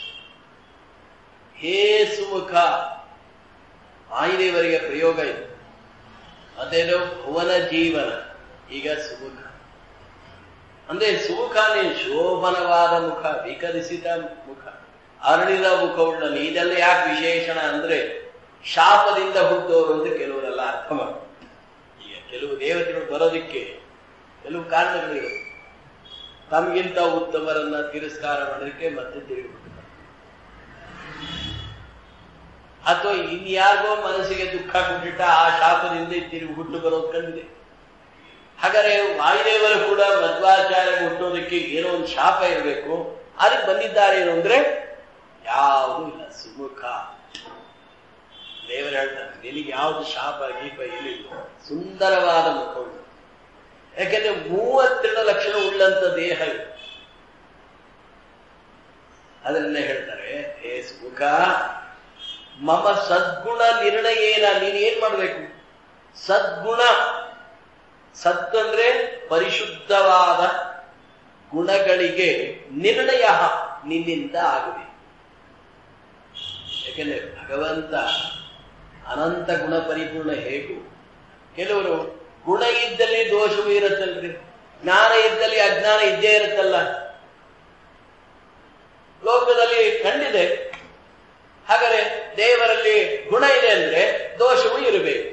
ಹೇ ಸುಮುಖ ವಾಯುದೇವರಿಗೆ ಪ್ರಯೋಗ ಇದೆ ಅದೇನೋ ಭುವನ ಜೀವನ ಈಗ ಸುಮುಖ ಅಂದ್ರೆ ಸುಮುಖನೇ ಶೋಭನವಾದ ಮುಖ ವಿಕರಿಸಿದ ಮುಖ ಅರಳಿದ ಮುಖವುಳ್ಳ ಇದೆಲ್ಲ ಯಾಕೆ ವಿಶೇಷಣ ಅಂದ್ರೆ ಶಾಪದಿಂದ ಹುಟ್ಟೋರು ಅಂತ ಕೆಲವರೆಲ್ಲ ಅರ್ಥ ಮಾಡಿ ಈಗ ಕೆಲವು ದೇವತೆಗಳು ಬರೋದಿಕ್ಕೆ ಕೆಲವು ಕಾರಣಗಳಿವೆ ತಮಗಿಂತ ಉತ್ತಮರನ್ನ ತಿರಸ್ಕಾರ ಮಾಡೋದಕ್ಕೆ ಮತ್ತೆ ತಿರುಗಿ ಅಥವಾ ಇನ್ಯಾರಿಗೋ ಮನಸ್ಸಿಗೆ ದುಃಖ ಕೊಟ್ಟಿಟ್ಟ ಆ ಶಾಪದಿಂದ ತಿರುಗಿ ಹುಟ್ಟು ಬರೋದು ಕಂಡಿದೆ ಹಾಗಾದ್ರೆ ವಾಯುದೇವರು ಕೂಡ ಮಧ್ವಾಚಾರ್ಯ ಹುಟ್ಟೋದಕ್ಕೆ ಏನೋ ಒಂದು ಶಾಪ ಇರಬೇಕು ಅದಕ್ಕೆ ಬಂದಿದ್ದಾರೆ ಏನು ಅಂದ್ರೆ ಯಾವುದೂ ಇಲ್ಲ ಸುಮುಖ ದೇವರು ಹೇಳ್ತಾರೆ ನಿನಗೆ ಯಾವುದು ಶಾಪ ಗೀಪ ಎಲ್ಲಿಲ್ಲ ಸುಂದರವಾದ ಮುಖವು ಯಾಕೆಂದ್ರೆ ಮೂವತ್ತೆರಡು ಲಕ್ಷಣ ಉಳ್ಳಂತ ದೇಹ ಇದು ಅದನ್ನೇ ಹೇಳ್ತಾರೆ ಹೇ ಸುಮುಖ ಮಮ ಸದ್ಗುಣ ನಿರ್ಣಯೇನ ನೀನ್ ಏನ್ ಮಾಡ್ಬೇಕು ಸದ್ಗುಣ ಸತ್ ಅಂದ್ರೆ ಪರಿಶುದ್ಧವಾದ ಗುಣಗಳಿಗೆ ನಿರ್ಣಯ ನಿನ್ನಿಂದ ಆಗಬೇಕು ಯಾಕೆಂದ್ರೆ ಭಗವಂತ ಅನಂತ ಗುಣ ಪರಿಪೂರ್ಣ ಹೇಗೂ ಕೆಲವರು ಗುಣ ಇದ್ದಲ್ಲಿ ದೋಷವೂ ಇರುತ್ತಲ್ರಿ ಜ್ಞಾನ ಇದ್ದಲ್ಲಿ ಅಜ್ಞಾನ ಇದ್ದೇ ಇರುತ್ತಲ್ಲ ಲೋಕದಲ್ಲಿ ಕಂಡಿದೆ ಹಾಗಾದ್ರೆ ದೇವರಲ್ಲಿ ಗುಣ ಇದೆ ಅಂದ್ರೆ ದೋಷವೂ ಇರಬೇಕು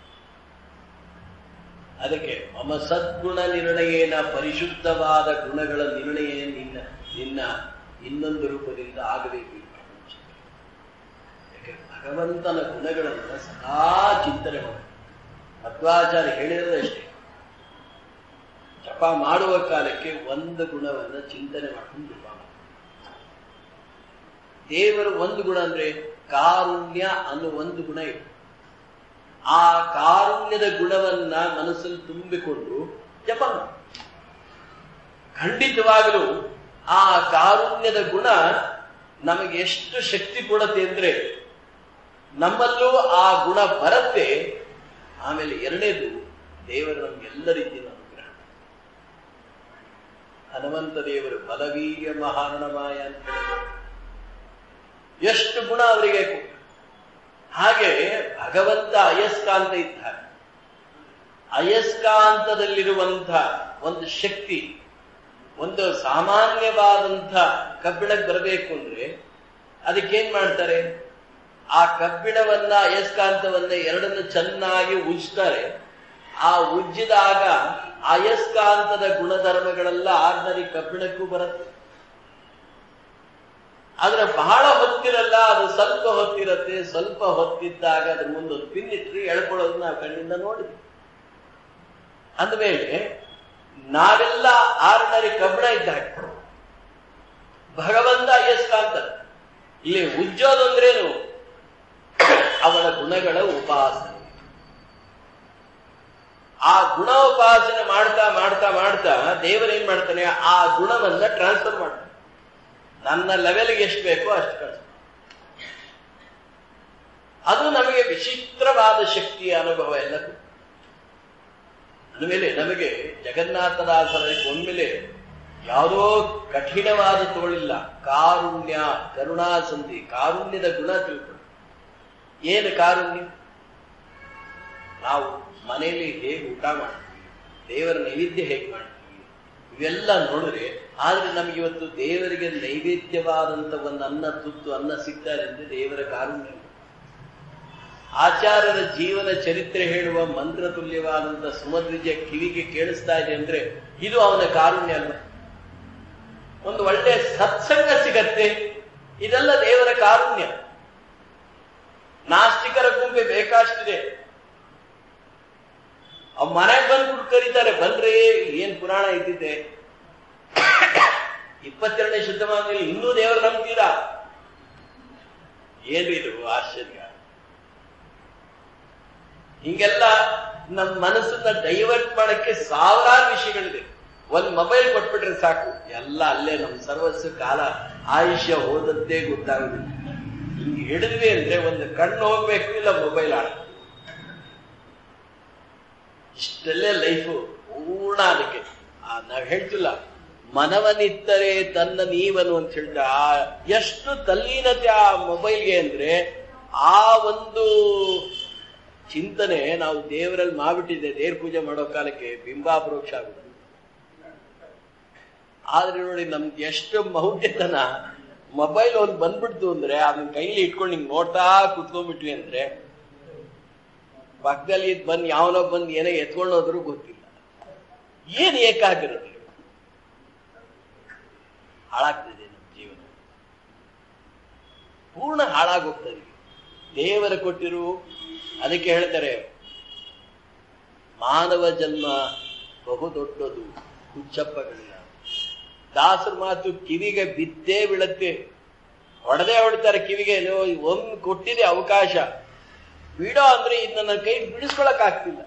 ಅದಕ್ಕೆ ಮಮ ಸದ್ಗುಣ ನಿರ್ಣಯೇನ ಪರಿಶುದ್ಧವಾದ ಗುಣಗಳ ನಿರ್ಣಯ ನಿನ್ನ ನಿನ್ನ ಇನ್ನೊಂದು ರೂಪದಿಂದ ಆಗಬೇಕು ಈ ಪ್ರಪಂಚಕ್ಕೆ ಯಾಕೆ ಭಗವಂತನ ಗುಣಗಳನ್ನು ಸದಾ ಚಿಂತನೆ ಮಾಡಿ ಮಧ್ವಾಚಾರ್ಯ ಹೇಳಿರೋದಷ್ಟೇ ಜಪ ಮಾಡುವ ಕಾಲಕ್ಕೆ ಒಂದು ಗುಣವನ್ನು ಚಿಂತನೆ ಮಾಡ್ಕೊಂಡು ಜಪ ಮಾಡಿ ದೇವರು ಒಂದು ಗುಣ ಅಂದ್ರೆ ಕಾರುಣ್ಯ ಅನ್ನೋ ಒಂದು ಗುಣ ಇದೆ ಆ ಕಾರುಣ್ಯದ ಗುಣವನ್ನ ಮನಸ್ಸಲ್ಲಿ ತುಂಬಿಕೊಂಡು ಜಪ ಮಾಡಿ. ಖಂಡಿತವಾಗಲೂ ಆ ಕಾರುಣ್ಯದ ಗುಣ ನಮಗೆ ಎಷ್ಟು ಶಕ್ತಿ ಕೊಡತ್ತೆ ಅಂದ್ರೆ ನಮ್ಮಲ್ಲೂ ಆ ಗುಣ ಬರುತ್ತೆ ಆಮೇಲೆ ಎರಡನೇದು ದೇವರು ನಮ್ಗೆಲ್ಲ ರೀತಿಯ ಅನುಗ್ರಹ ಹನುಮಂತ ದೇವರು ಬಲವೀರ್ಯ ಮಹಾರಣಮಾಯ ಅಂತ ಹೇಳಿದ್ರು. ಎಷ್ಟು ಗುಣ ಅವರಿಗೆ ಕೊಟ್ಟ. ಹಾಗೆ ಭಗವಂತ ಅಯಸ್ಕಾಂತ ಇದ್ದಾರೆ ಅಯಸ್ಕಾಂತದಲ್ಲಿರುವಂಥ ಒಂದು ಶಕ್ತಿ ಒಂದು ಸಾಮಾನ್ಯವಾದಂಥ ಕಬ್ಬಿಣಕ್ಕೆ ಬರಬೇಕು ಅಂದ್ರೆ ಅದಕ್ಕೇನ್ ಮಾಡ್ತಾರೆ ಆ ಕಬ್ಬಿಣವನ್ನ ಅಯಸ್ಕಾಂತವನ್ನ ಎರಡನ್ನು ಚೆನ್ನಾಗಿ ಉಜ್ತಾರೆ ಆ ಉಜ್ಜಿದಾಗ ಅಯಸ್ಕಾಂತದ ಗುಣಧರ್ಮಗಳೆಲ್ಲ ಆರ್ನರಿ ಕಬ್ಬಿಣಕ್ಕೂ ಬರುತ್ತೆ ಆದ್ರೆ ಬಹಳ ಹೊತ್ತಿರಲ್ಲ ಅದು ಸ್ವಲ್ಪ ಹೊತ್ತಿರತ್ತೆ ಸ್ವಲ್ಪ ಹೊತ್ತಿದ್ದಾಗ ಅದ್ರ ಮುಂದೊಂದು ಪಿನ್ ಇಟ್ರಿ ಎಳ್ಕೊಳ್ಳೋದು ನಾವು ಕಣ್ಣಿಂದ ನೋಡಿದ್ವಿ ಅಂದಮೇಲೆ ನಾವೆಲ್ಲ ಆರ್ನರಿ ಕಬ್ಬಿಣ ಇದ್ದಾಗ ಭಗವಂತ ಅಯಸ್ಕಾಂತ ಇಲ್ಲಿ ಉಜ್ಜೋದಂದ್ರೇನು ಅವಳ ಗುಣಗಳ ಉಪಾಸನೆ ಆ ಗುಣ ಉಪಾಸನೆ ಮಾಡ್ತಾ ಮಾಡ್ತಾ ಮಾಡ್ತಾ ದೇವರೇನ್ ಮಾಡ್ತಾನೆ ಆ ಗುಣವನ್ನ ಟ್ರಾನ್ಸ್ಫರ್ ಮಾಡ್ತಾನೆ ನನ್ನ ಲೆವೆಲ್ಗೆ ಎಷ್ಟು ಬೇಕೋ ಅಷ್ಟು ಕಳಿಸ್ತಾನೆ ಅದು ನಮಗೆ ವಿಚಿತ್ರವಾದ ಶಕ್ತಿಯ ಅನುಭವ ಎಲ್ಲ ಕೊಡುತ್ತೆ. ಅಂದಮೇಲೆ ನಮಗೆ ಜಗನ್ನಾಥದಾಸರಿಗೆ ಒಮ್ಮೆಲೆ ಯಾವುದೋ ಕಠಿಣವಾದ ತೋಳಿಲ್ಲ ಕಾರುಣ್ಯ ಕರುಣಾಸಂಧಿ ಕಾರುಣ್ಯದ ಗುಣ ತಿಳ್ಕೊಂಡು ಏನು ಕಾರುಣ್ಯ ನಾವು ಮನೆಯಲ್ಲಿ ಹೇಗೆ ಊಟ ಮಾಡ್ತೀವಿ ದೇವರ ನೈವೇದ್ಯ ಹೇಗೆ ಮಾಡ್ತೀವಿ ಇವೆಲ್ಲ ನೋಡಿದ್ರೆ ಆದ್ರೆ ನಮ್ಗೆ ಇವತ್ತು ದೇವರಿಗೆ ನೈವೇದ್ಯವಾದಂತ ಒಂದು ಅನ್ನ ತುತ್ತು ಅನ್ನ ಸಿಗ್ತಾರೆ ಅಂದ್ರೆ ದೇವರ ಕಾರುಣ್ಯ ಆಚಾರ್ಯರ ಜೀವನ ಚರಿತ್ರೆ ಹೇಳುವ ಮಂತ್ರ ತುಲ್ಯವಾದಂತ ಸುಮಧ್ವಿಜಯ ಕಿವಿಗೆ ಕೇಳಿಸ್ತಾ ಇದೆ ಅಂದ್ರೆ ಇದು ಅವನ ಕಾರುಣ್ಯ ಅಲ್ಲ ಒಂದು ಒಳ್ಳೆ ಸತ್ಸಂಗ ಸಿಗತ್ತೆ ಇದೆಲ್ಲ ದೇವರ ಕಾರುಣ್ಯ ನಾಸ್ತಿಕರ ಗುಂಪೆ ಬೇಕಾಷ್ಟಿದೆ ಅವ್ ಮನೆಗೆ ಬಂದು ಕರೀತಾರೆ ಬನ್ರಿ ಏನ್ ಪುರಾಣ ಇದ್ದಿದ್ದೆ ಇಪ್ಪತ್ತೆರಡನೇ ಶತಮಾನದಲ್ಲಿ ಇನ್ನೂ ದೇವರು ನಂಬ್ತೀರಾ ಏನ್ರಿ ಇದು ಆಶ್ಚರ್ಯ ಹಿಂಗೆಲ್ಲ ನಮ್ಮ ಮನಸ್ಸನ್ನ ಡೈವರ್ಟ್ ಮಾಡಕ್ಕೆ ಸಾವಿರಾರು ವಿಷಯಗಳಿದೆ ಒಂದ್ ಮೊಬೈಲ್ ಕೊಟ್ಬಿಟ್ರೆ ಸಾಕು ಎಲ್ಲ ಅಲ್ಲೇ ನಮ್ಮ ಸರ್ವಸ್ವ ಕಾಲ ಆಯುಷ್ಯ ಹೋದದ್ದೇ ಗೊತ್ತಾಗುದಿಲ್ಲ ಹಿಂಗೆ ಹಿಡಿದ್ವಿ ಅಂದ್ರೆ ಒಂದು ಕಣ್ಣು ಹೋಗ್ಬೇಕು ಇಲ್ಲ ಮೊಬೈಲ್ ಆಡ ಇಷ್ಟಲ್ಲೇ ಲೈಫು ಪೂರ್ಣ ಅದಕ್ಕೆ ಆ, ನಾವ್ ಹೇಳ್ತಿಲ್ಲ ಮನವನಿತ್ತರೆ ತನ್ನ ನೀವನು ಅಂತ ಹೇಳ್ತಾ ಆ ಎಷ್ಟು ತಲ್ಲೀನತೆ ಆ ಮೊಬೈಲ್ಗೆ ಅಂದ್ರೆ ಆ ಒಂದು ಚಿಂತನೆ ನಾವು ದೇವರಲ್ಲಿ ಮಾಡ್ಬಿಟ್ಟಿದ್ದೆ ದೇವ್ರ ಪೂಜೆ ಮಾಡೋ ಕಾಲಕ್ಕೆ ಬಿಂಬಾಪರೋಕ್ಷ ಆಗುತ್ತೆ ಆದ್ರೆ ನೋಡಿ ನಮ್ಗೆ ಎಷ್ಟು ಮೌಢ್ಯತನ ಮೊಬೈಲ್ ಒಂದು ಬಂದ್ಬಿಡ್ತು ಅಂದ್ರೆ ಅದನ್ನ ಕೈಲಿ ಇಟ್ಕೊಂಡು ಹಿಂಗ್ ನೋಡ್ತಾ ಕುತ್ಕೊಂಡ್ಬಿಟ್ವಿ ಅಂದ್ರೆ ಪಕ್ಕದಲ್ಲಿ ಇದ್ ಬಂದ್ ಯಾವನೋ ಬಂದ್ ಏನೋ ಎತ್ಕೊಂಡು ಹೋದ್ರು ಗೊತ್ತಿಲ್ಲ ಏನ್ ಏಕಾಗಿರೋದು ಹಾಳಾಗ್ತದೆ ನಮ್ಮ ಜೀವನ ಪೂರ್ಣ ಹಾಳಾಗೋಗ್ತದೆ ದೇವರ ಕೊಟ್ಟಿರು ಅದಕ್ಕೆ ಹೇಳ್ತಾರೆ ಮಾನವ ಜನ್ಮ ಬಹು ದೊಡ್ಡದು ಹುಚ್ಚಪ್ಪಗಳಿಲ್ಲ ದಾಸರ ಮಾತು ಕಿವಿಗೆ ಬಿದ್ದೇ ಬೀಳತ್ತೆ ಹೊಡೆದೇ ಹೊಡಿತಾರೆ ಕಿವಿಗೆ ನೀವು ಒಮ್ಮೆ ಕೊಟ್ಟಿದೆ ಅವಕಾಶ ಬಿಡೋ ಅಂದ್ರೆ ಇದು ನನ್ನ ಕೈ ಬಿಡಿಸ್ಕೊಳಕ್ ಆಗ್ತಿಲ್ಲ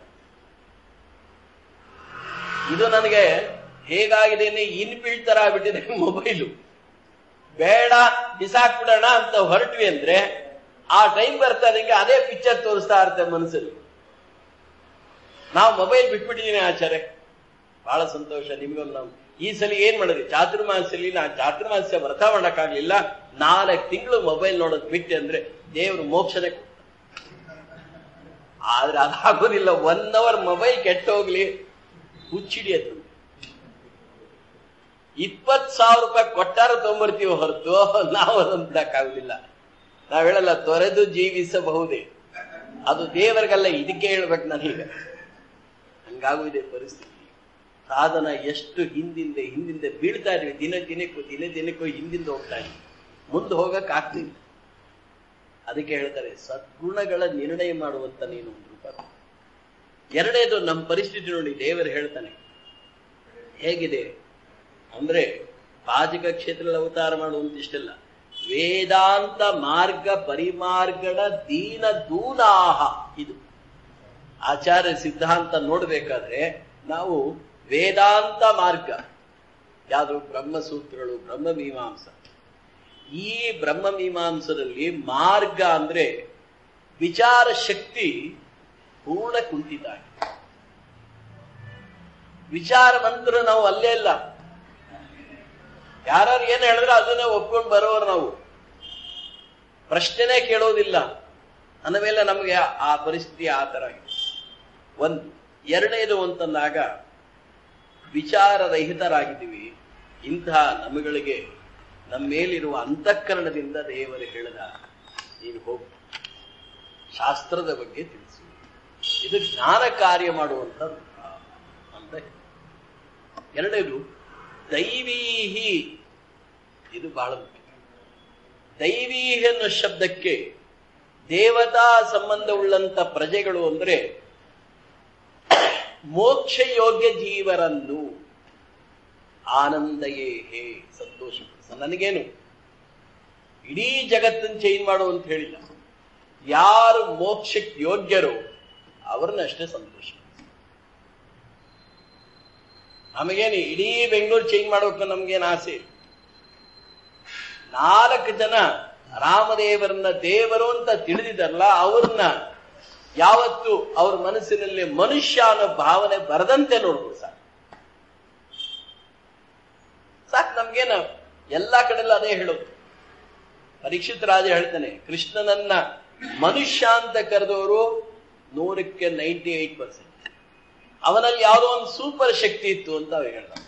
ಇದು ನನಗೆ ಹೇಗಾಗಿದೆ ಇನ್ಬಿಲ್ಟ್ ತರ ಆಗ್ಬಿಟ್ಟಿದೆ ಮೊಬೈಲು ಬೇಡ ಬಿಸಾಕ್ಬಿಡೋಣ ಅಂತ ಹೊರಟ್ವಿ ಅಂದ್ರೆ ಆ ಟೈಮ್ ಬರ್ತಾ ಇದ್ದಂಗೆ ಅದೇ ಪಿಕ್ಚರ್ ತೋರಿಸ್ತಾ ಇರುತ್ತೆ ಮನಸ್ಸಲ್ಲಿ ನಾವು ಮೊಬೈಲ್ ಬಿಟ್ಬಿಟ್ಟಿದೀನಿ ಆಚಾರ್ಯ ಬಹಳ ಸಂತೋಷ ನಿಮ್ಗೊಂದು ನಾವು ಈ ಸಲ ಏನ್ ಮಾಡಿದ್ರಿ ಚಾತುರ್ಮಾಸಲ್ಲಿ ನಾ ಚಾತುರ್ಮಾಸ ವ್ರತ ಮಾಡಕ್ಕಾಗ್ಲಿಲ್ಲ ನಾಲ್ಕು ತಿಂಗಳು ಮೊಬೈಲ್ ನೋಡೋದು ಬಿಟ್ಟೆ ಅಂದ್ರೆ ದೇವ್ರು ಮೋಕ್ಷನೇ ಕೊಡ್ತಾನೆ. ಆದ್ರೆ ಅದಾಗೋದಿಲ್ಲ ಒನ್ ಅವರ್ ಮೊಬೈಲ್ ಕೆಟ್ಟ ಹೋಗ್ಲಿ ಹುಚ್ಚಿಡಿಯತ್ತು ಇಪ್ಪತ್ ಸಾವಿರ ರೂಪಾಯಿ ಕೊಟ್ಟಾರ ತೊಗೊಂಬರ್ತೀವಿ ಹೊರತು ನಾವು ಅದಕ್ಕಾಗುದಿಲ್ಲ ನಾವ್ ಹೇಳಲ್ಲ ತೊರೆದು ಜೀವಿಸಬಹುದೇ ಅದು ದೇವರಿಗಲ್ಲ ಇದಕ್ಕೆ ಹೇಳ್ಬೇಕು ನಾನೀಗ ಹಂಗಾಗುವುದೇ ಪರಿಸ್ಥಿತಿ ಸಾಧನ ಎಷ್ಟು ಹಿಂದಿಂದ ಹಿಂದಿಂದ ಬೀಳ್ತಾ ಇದೀವಿ ದಿನ ದಿನಕ್ಕೂ ದಿನ ದಿನಕ್ಕೂ ಹಿಂದಿಂದ ಹೋಗ್ತಾ ಇದೀವಿ ಮುಂದೆ ಹೋಗಕ್ ಆಗ್ತಿಲ್ಲ ಅದಕ್ಕೆ ಹೇಳ್ತಾರೆ ಸದ್ಗುಣಗಳ ನಿರ್ಣಯ ಮಾಡುವಂತ ನೀನು ಒಂದು ರೂಪ ಎರಡನೇದು ನಮ್ಮ ಪರಿಸ್ಥಿತಿ ನೋಡಿ ದೇವರು ಹೇಳ್ತಾನೆ ಹೇಗಿದೆ ಅಂದ್ರೆ ಪಾಜಕ ಕ್ಷೇತ್ರದಲ್ಲಿ ಅವತಾರ ಮಾಡುವಂತ ಇಷ್ಟೆಲ್ಲ ವೇದಾಂತ ಮಾರ್ಗ ಪರಿಮಾರ್ಗಡ ದೀನ ದೂನಾಹ ಇದು ಆಚಾರ್ಯ ಸಿದ್ಧಾಂತ ನೋಡ್ಬೇಕಾದ್ರೆ ನಾವು ವೇದಾಂತ ಮಾರ್ಗ ಯಾವುದು ಬ್ರಹ್ಮಸೂತ್ರಗಳು ಬ್ರಹ್ಮಮೀಮಾಂಸ ಈ ಬ್ರಹ್ಮಮೀಮಾಂಸದಲ್ಲಿ ಮಾರ್ಗ ಅಂದ್ರೆ ವಿಚಾರ ಶಕ್ತಿ ಪೂರ್ಣ ಕುಂಠಿತ ಆಗಿದೆ ವಿಚಾರವಂತರು ನಾವು ಅಲ್ಲೇ ಇಲ್ಲ ಯಾರು ಏನ್ ಹೇಳಿದ್ರೆ ಅದನ್ನೇ ಒಪ್ಕೊಂಡು ಬರೋರು ನಾವು ಪ್ರಶ್ನೆನೇ ಕೇಳೋದಿಲ್ಲ ಅಂದ ಮೇಲೆ ನಮಗೆ ಆ ಪರಿಸ್ಥಿತಿ ಆ ತರ ಆಗಿದೆ ಒಂದು ಎರಡನೇದು ಅಂತಂದಾಗ ವಿಚಾರರಹಿತರಾಗಿದ್ದೀವಿ ಇಂತಹ ನಮಗಳಿಗೆ ನಮ್ಮ ಮೇಲಿರುವ ಅಂತಃಕರಣದಿಂದ ದೇವರು ಹೇಳಿದ ನೀನು ಹೋಗು ಶಾಸ್ತ್ರದ ಬಗ್ಗೆ ತಿಳಿಸು ಇದು ಜ್ಞಾನ ಕಾರ್ಯ ಮಾಡುವಂತ ಅಂತ ಎರಡನೇದು ದೈವೀಹಿ ಇದು ಬಹಳ ಮುಖ್ಯ ದೈವೀಹಿ ಅನ್ನೋ ಶಬ್ದಕ್ಕೆ ದೇವತಾ ಸಂಬಂಧವುಳ್ಳಂತ ಪ್ರಜೆಗಳು ಅಂದ್ರೆ ಮೋಕ್ಷ ಯೋಗ್ಯ ಜೀವರನ್ನು ಆನಂದಯೇ ಹೇ ಸಂತೋಷ ನನಗೇನು ಇಡೀ ಜಗತ್ತನ್ನು ಚೇಂಜ್ ಮಾಡು ಅಂತ ಹೇಳಿಲ್ಲ ಯಾರು ಮೋಕ್ಷಕ್ಕೆ ಯೋಗ್ಯರೋ ಅವ್ರನ್ನಷ್ಟೇ ಸಂತೋಷ ನಮಗೇನು ಇಡೀ ಬೆಂಗಳೂರು ಚೇಂಜ್ ಮಾಡೋಕೆ ನಮ್ಗೇನು ಆಸೆ ಇಲ್ಲ. ನಾಲ್ಕು ಜನ ರಾಮದೇವರನ್ನ ದೇವರು ಅಂತ ತಿಳಿದಿದ್ದಾರಲ್ಲ ಅವ್ರನ್ನ ಯಾವತ್ತು ಅವ್ರ ಮನಸ್ಸಿನಲ್ಲಿ ಮನುಷ್ಯ ಅನ್ನೋ ಭಾವನೆ ಬರದಂತೆ ನೋಡ್ಬೋದು ಸಾಕು ಸಾಕು ನಮ್ಗೇನು ಎಲ್ಲಾ ಕಡೆಲ್ಲ ಅದೇ ಹೇಳೋದು ಪರೀಕ್ಷಿತ್ ರಾಜ ಹೇಳ್ತಾನೆ ಕೃಷ್ಣನನ್ನ ಮನುಷ್ಯ ಅಂತ ಕರೆದವರು ನೂರಕ್ಕೆ ನೈಂಟಿ ಏಟ್ ಪರ್ಸೆಂಟ್ ಅವನಲ್ಲಿ ಯಾವುದೋ ಒಂದು ಸೂಪರ್ ಶಕ್ತಿ ಇತ್ತು ಅಂತ ಅವ್ರು ಹೇಳ್ತಾರೆ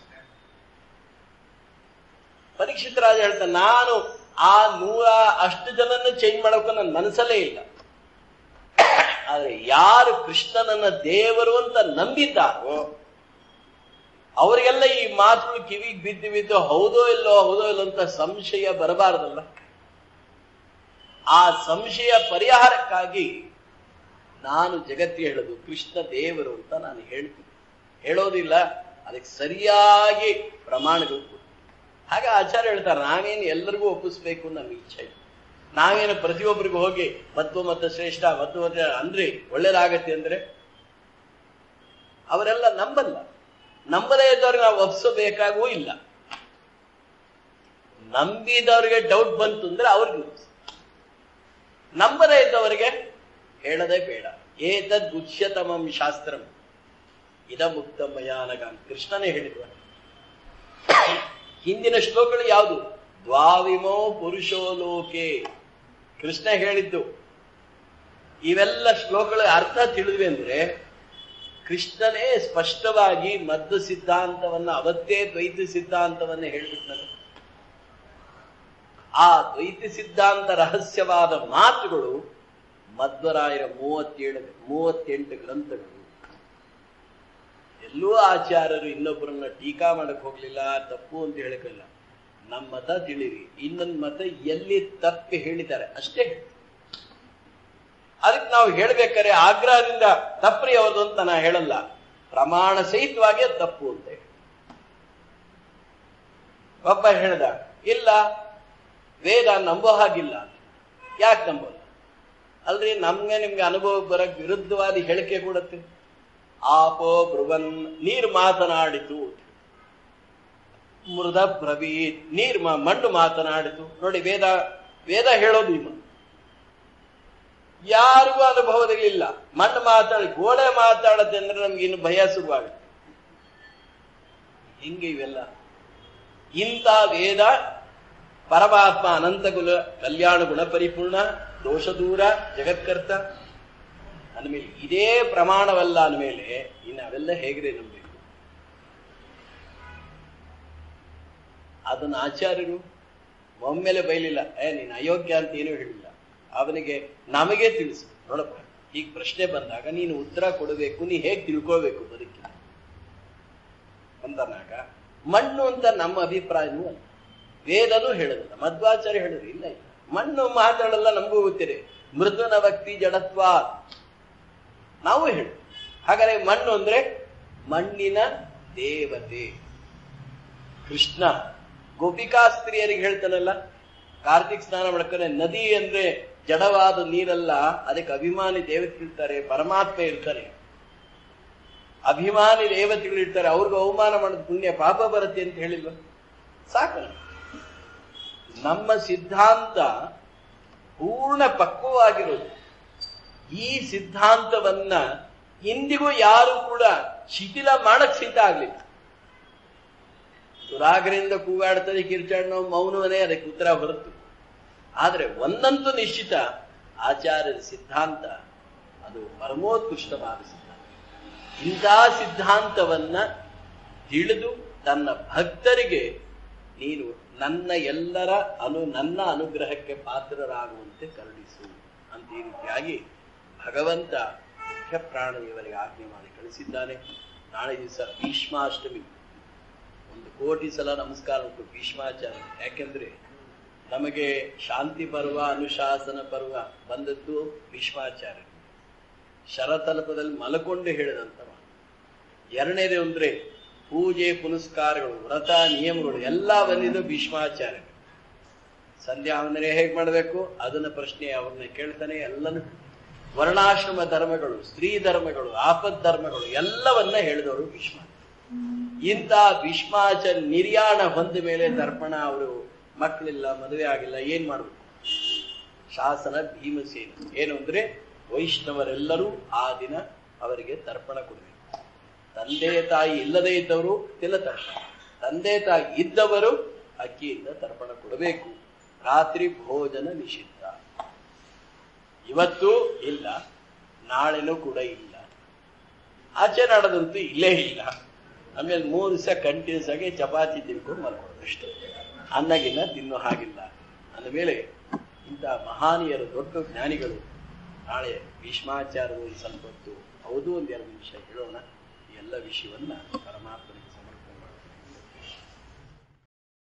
ಪರೀಕ್ಷಿತ್ ರಾಜ ಹೇಳ್ತಾನೆ ನಾನು ಆ ನೂರ ಅಷ್ಟು ಜನನ್ನ ಚೇಂಜ್ ಮಾಡೋಕೆ ನನ್ನ ಮನಸ್ಸಲ್ಲೇ ಇಲ್ಲ ಆದ್ರೆ ಯಾರು ಕೃಷ್ಣನನ್ನ ದೇವರು ಅಂತ ನಂಬಿದ್ದಾರೋ ಅವರಿಗೆಲ್ಲ ಈ ಮಾತುಗಳು ಕಿವಿಗೆ ಬಿದ್ದು ಬಿದ್ದು ಹೌದೋ ಇಲ್ಲೋ ಹೌದೋ ಇಲ್ಲೋ ಅಂತ ಸಂಶಯ ಬರಬಾರದಲ್ಲ ಆ ಸಂಶಯ ಪರಿಹಾರಕ್ಕಾಗಿ ನಾನು ಜಗತ್ತಿಗೆ ಹೇಳೋದು ಕೃಷ್ಣ ದೇವರು ಅಂತ ನಾನು ಹೇಳ್ತೀನಿ ಹೇಳೋದಿಲ್ಲ ಅದಕ್ಕೆ ಸರಿಯಾಗಿ ಪ್ರಮಾಣಗಳು ಕೊಡು. ಹಾಗೆ ಆಚಾರ್ಯ ಹೇಳ್ತಾರೆ ನಾವೇನು ಎಲ್ಲರಿಗೂ ಒಪ್ಪಿಸ್ಬೇಕು ನಮ್ಮ ಇಚ್ಛೆ ಇಲ್ಲ. ನಾವೇನು ಪ್ರತಿಯೊಬ್ಬರಿಗೂ ಹೋಗಿ ಮಧ್ವ ಮತ್ತು ಶ್ರೇಷ್ಠ ಮಧ್ವ ಮತ್ತು ಅಂದ್ರೆ ಒಳ್ಳೇದಾಗತ್ತೆ ಅಂದ್ರೆ ಅವರೆಲ್ಲ ನಂಬಲ್ಲ ನಂಬದೇ ಇದ್ದವ್ರಿಗೆ ನಾವು ಒಪ್ಸಬೇಕಾಗೂ ಇಲ್ಲ ನಂಬಿದವ್ರಿಗೆ ಡೌಟ್ ಬಂತು ಅಂದ್ರೆ ಅವ್ರಿಗೆ ಒಪ್ಸು. ನಂಬದೇ ಇದ್ದವರಿಗೆ ಹೇಳದೇ ಬೇಡ ಏತದ್ ಉಚ್ಯತಮಂ ಶಾಸ್ತ್ರಂ ಇದ ಮುಕ್ತ ಮಯಾನಗ ಕೃಷ್ಣನೇ ಹೇಳಿದ್ವ ಹಿಂದಿನ ಶ್ಲೋಕಗಳು ಯಾವುದು ದ್ವಾವಿಮೋ ಪುರುಷೋ ಲೋಕೆ ಕೃಷ್ಣ ಹೇಳಿದ್ದು ಇವೆಲ್ಲ ಶ್ಲೋಕಗಳ ಅರ್ಥ ತಿಳಿದ್ವಿ ಅಂದ್ರೆ ಕೃಷ್ಣನೇ ಸ್ಪಷ್ಟವಾಗಿ ಮದ್ದು ಸಿದ್ಧಾಂತವನ್ನ ಅವತ್ತೇ ದ್ವೈತ ಸಿದ್ಧಾಂತವನ್ನ ಹೇಳ್ಬಿಟ್ನಲ್ಲ ಆ ದ್ವೈತ ಸಿದ್ಧಾಂತ ರಹಸ್ಯವಾದ ಮಾತುಗಳು ಮಧ್ವರಾಯರ ಮೂವತ್ತೇಳು ಮೂವತ್ತೆಂಟು ಗ್ರಂಥಗಳು ಎಲ್ಲೂ ಆಚಾರ್ಯರು ಇನ್ನೊಬ್ಬರನ್ನ ಟೀಕಾ ಮಾಡಕ್ ಹೋಗ್ಲಿಲ್ಲ ತಪ್ಪು ಅಂತ ಹೇಳಕ್ಕಿಲ್ಲ ನಮ್ಮ ಮತ ತಿಳಿರಿ ಇನ್ನೊಂದು ಮತ ಎಲ್ಲಿ ತಪ್ಪು ಹೇಳಿದ್ದಾರೆ ಅಷ್ಟೇ ಹೇಳ್ತೀವಿ. ಅದಕ್ಕೆ ನಾವು ಹೇಳ್ಬೇಕಾದ್ರೆ ಆಗ್ರಹದಿಂದ ತಪ್ಪ್ರಿ ಅವ್ರದ್ದು ಅಂತ ನಾ ಹೇಳಲ್ಲ ಪ್ರಮಾಣ ಸಹಿತವಾಗಿ ಅದು ತಪ್ಪು ಅಂತ ಹೇಳಿ ಒಬ್ಬ ಹೇಳ್ದ ಇಲ್ಲ ವೇದ ನಂಬೋ ಹಾಗಿಲ್ಲ ಯಾಕೆ ನಂಬೋಲ್ಲ ಅಲ್ರಿ ನಮ್ಗೆ ನಿಮ್ಗೆ ಅನುಭವ ಬರಕ್ ವಿರುದ್ಧವಾದ ಹೇಳಿಕೆ ಕೊಡುತ್ತೆ ಆಪೋ ಬ್ರುವನ್ ನೀರ್ ಮಾತನಾಡಿತು ಮೃದ ಬ್ರವೀತ್ ನೀರ್ ಮ- ಮಣ್ಣು ಮಾತನಾಡಿತು ನೋಡಿ ವೇದ ವೇದ ಹೇಳೋದು ಈ ಮಾತು. ಯಾರಿಗೂ ಅನುಭವದಲ್ಲಿಲ್ಲ ಮಣ್ಣು ಮಾತಾಡಿ ಗೋಡೆ ಮಾತಾಡತ್ತೆ ಅಂದ್ರೆ ನಮ್ಗೆ ಇನ್ನು ಭಯ ಶುರುವಾಗುತ್ತೆ ಹಿಂಗೆ ಇವೆಲ್ಲ ಇಂಥ ವೇದ ಪರಮಾತ್ಮ ಅನಂತ ಗುಣ ಕಲ್ಯಾಣ ಗುಣ ಪರಿಪೂರ್ಣ ದೋಷ ದೂರ ಜಗತ್ಕರ್ತ ಅಂದಮೇಲೆ ಇದೇ ಪ್ರಮಾಣವಲ್ಲ ಅಂದಮೇಲೆ ಇನ್ನು ಅವೆಲ್ಲ ಹೇಗ್ರೆ ನಂಬಬೇಕು ಅದನ್ನ ಆಚಾರ್ಯರು ಒಮ್ಮೆಲೆ ಬೈಲಿಲ್ಲ ಏ ನೀನು ಅಯೋಗ್ಯ ಅಂತ ಏನೂ ಹೇಳಿಲ್ಲ ಅವನಿಗೆ ನಮಗೆ ತಿಳಿಸು ನೋಡಪ್ಪ ಈಗ ಪ್ರಶ್ನೆ ಬಂದಾಗ ನೀನು ಉತ್ತರ ಕೊಡಬೇಕು ನೀ ಹೇಗೆ ತಿಳ್ಕೊಳ್ಬೇಕು ಬದುಕಿ ಅಂತನಾಗ ಮಣ್ಣು ಅಂತ ನಮ್ಮ ಅಭಿಪ್ರಾಯವೂ ಅಲ್ಲ ವೇದನೂ ಹೇಳೋದಿಲ್ಲ ಮಧ್ವಾಚಾರ್ಯ ಹೇಳಿದ್ರು ಇಲ್ಲ ಇಲ್ಲ ಮಣ್ಣು ಮಾತಾಡಲ್ಲ ನಮಗೂ ಗೊತ್ತಿದೆ ಮೃದುನ ಭಕ್ತಿ ಜಡತ್ವ ನಾವು ಹೇಳು ಹಾಗಾದ್ರೆ ಮಣ್ಣು ಅಂದ್ರೆ ಮಣ್ಣಿನ ದೇವತೆ ಕೃಷ್ಣ ಗೋಪಿಕಾ ಸ್ತ್ರೀಯರಿಗೆ ಹೇಳ್ತಾನಲ್ಲ ಕಾರ್ತಿಕ್ ಸ್ನಾನ ಮಾಡ್ತಾರೆ ನದಿ ಅಂದ್ರೆ ಜಡವಾದ ನೀರಲ್ಲ ಅದಕ್ಕೆ ಅಭಿಮಾನಿ ದೇವತೆ ಇರ್ತಾರೆ ಪರಮಾತ್ಮ ಇರ್ತಾನೆ ಅಭಿಮಾನಿ ದೇವತೆಗಳು ಇರ್ತಾರೆ ಅವ್ರಿಗೆ ಅವಮಾನ ಮಾಡೋದು ಪುಣ್ಯ ಪಾಪ ಬರುತ್ತೆ ಅಂತ ಹೇಳಿಲ್ವ ಸಾಕು ನಮ್ಮ ಸಿದ್ಧಾಂತ ಪೂರ್ಣ ಪಕ್ವವಾಗಿರೋದು ಈ ಸಿದ್ಧಾಂತವನ್ನ ಇಂದಿಗೂ ಯಾರು ಕೂಡ ಶಿಥಿಲ ಮಾಡಕ್ ಸಿದ್ಧ ಆಗ್ಲಿಲ್ಲ ದುರಾಗರಿಂದ ಕೂಗಾಡ್ತದೆ ಕಿರ್ಚಾಡ್ನೋ ಮೌನವನೇ ಅದಕ್ಕೆ ಉತ್ತರ ಹೊರತು ಆದ್ರೆ ಒಂದಂತೂ ನಿಶ್ಚಿತ ಆಚಾರ್ಯರ ಸಿದ್ಧಾಂತ ಅದು ಪರಮೋತ್ಕೃಷ್ಟವಾದ ಸಿದ್ಧಾಂತ ಇಂತಹ ಸಿದ್ಧಾಂತವನ್ನ ತಿಳಿದು ತನ್ನ ಭಕ್ತರಿಗೆ ನೀನು ನನ್ನ ಎಲ್ಲರ ಅನು ನನ್ನ ಅನುಗ್ರಹಕ್ಕೆ ಪಾತ್ರರಾಗುವಂತೆ ಕರುಣಿಸು ಅಂತ ಈ ರೀತಿಯಾಗಿ ಭಗವಂತ ಮುಖ್ಯ ಪ್ರಾಣದೇವರಿಗೆ ಆಜ್ಞೆ ಮಾಡಿ ಕಳಿಸಿದ್ದಾನೆ ನಾಳೆ ದಿವಸ ಭೀಷ್ಮಾಷ್ಟಮಿ ಒಂದು ಕೋಟಿ ಸಲ ನಮಸ್ಕಾರ ಉಂಟು ಭೀಷ್ಮಾಚಾರ್ಯ ಯಾಕೆಂದ್ರೆ ನಮಗೆ ಶಾಂತಿ ಪರ್ವ ಅನುಶಾಸನ ಪರ್ವ ಬಂದದ್ದು ಭೀಷ್ಮಾಚಾರ್ಯ ಶರತಲಪದಲ್ಲಿ ಮಲಕೊಂಡು ಹೇಳಿದಂತ ಮಾತು. ಎರಡನೇದು ಅಂದ್ರೆ ಪೂಜೆ ಪುನಸ್ಕಾರಗಳು ವ್ರತ ನಿಯಮಗಳು ಎಲ್ಲ ಬಂದಿದ್ದು ಭೀಷ್ಮಾಚಾರ್ಯ ಸಂಧ್ಯಾ ವಂದನೆ ಹೇಗೆ ಮಾಡಬೇಕು ಅದನ್ನ ಪ್ರಶ್ನೆ ಅವ್ರನ್ನ ಕೇಳ್ತಾನೆ ಎಲ್ಲನೂ ವರ್ಣಾಶ್ರಮ ಧರ್ಮಗಳು ಸ್ತ್ರೀ ಧರ್ಮಗಳು ಆಪದ್ ಧರ್ಮಗಳು ಎಲ್ಲವನ್ನ ಹೇಳಿದವರು ಭೀಷ್ಮ ಇಂಥ ಭೀಷ್ಮಾಚಾರ್ಯ ನಿರ್ಯಾಣ ಹೊಂದ ಮೇಲೆ ದರ್ಪಣ ಅವರು ಮಕ್ಕಳಿಲ್ಲ ಮದುವೆ ಆಗಿಲ್ಲ ಏನ್ ಮಾಡ್ಬೇಕು ಶಾಸನ ಭೀಮಸೇನ ಏನು ಅಂದ್ರೆ ವೈಷ್ಣವರೆಲ್ಲರೂ ಆ ದಿನ ಅವರಿಗೆ ತರ್ಪಣ ಕೊಡಬೇಕು ತಂದೆ ತಾಯಿ ಇಲ್ಲದೆ ಇದ್ದವರು ತಿಲ ತರ್ಪಣ ತಂದೆ ತಾಯಿ ಇದ್ದವರು ಅಕ್ಕಿಯಿಂದ ತರ್ಪಣ ಕೊಡಬೇಕು ರಾತ್ರಿ ಭೋಜನ ನಿಷಿದ್ಧ ಇವತ್ತು ಇಲ್ಲ ನಾಳೆನೂ ಕೂಡ ಇಲ್ಲ ಆಚೆ ನಾಡದಂತೂ ಇಲ್ಲೇ ಇಲ್ಲ ಆಮೇಲೆ ಮೂರು ದಿವಸ ಕಂಟಿನ್ಯೂಸ್ ಆಗಿ ಚಪಾತಿ ತಿನ್ಕೊಂಡು ಮಲ್ಕೊಳ್ಳೋದು ಅಷ್ಟೇ ಅನ್ನಗಿನ್ನ ತಿನ್ನೋ ಹಾಗಿಲ್ಲ ಅಂದಮೇಲೆ ಇಂಥ ಮಹಾನೀಯರು ದೊಡ್ಡ ಜ್ಞಾನಿಗಳು ನಾಳೆ ಭೀಷ್ಮಾಚಾರ್ಯರು ಒಂದು ಸ್ವಲ್ಪ ಹೊತ್ತು ಹೌದು ಒಂದೆರಡು ನಿಮಿಷ ಹೇಳೋಣ ಈ ಎಲ್ಲ ವಿಷಯವನ್ನ ಪರಮಾತ್ಮನಿಗೆ ಸಮರ್ಪಣೆ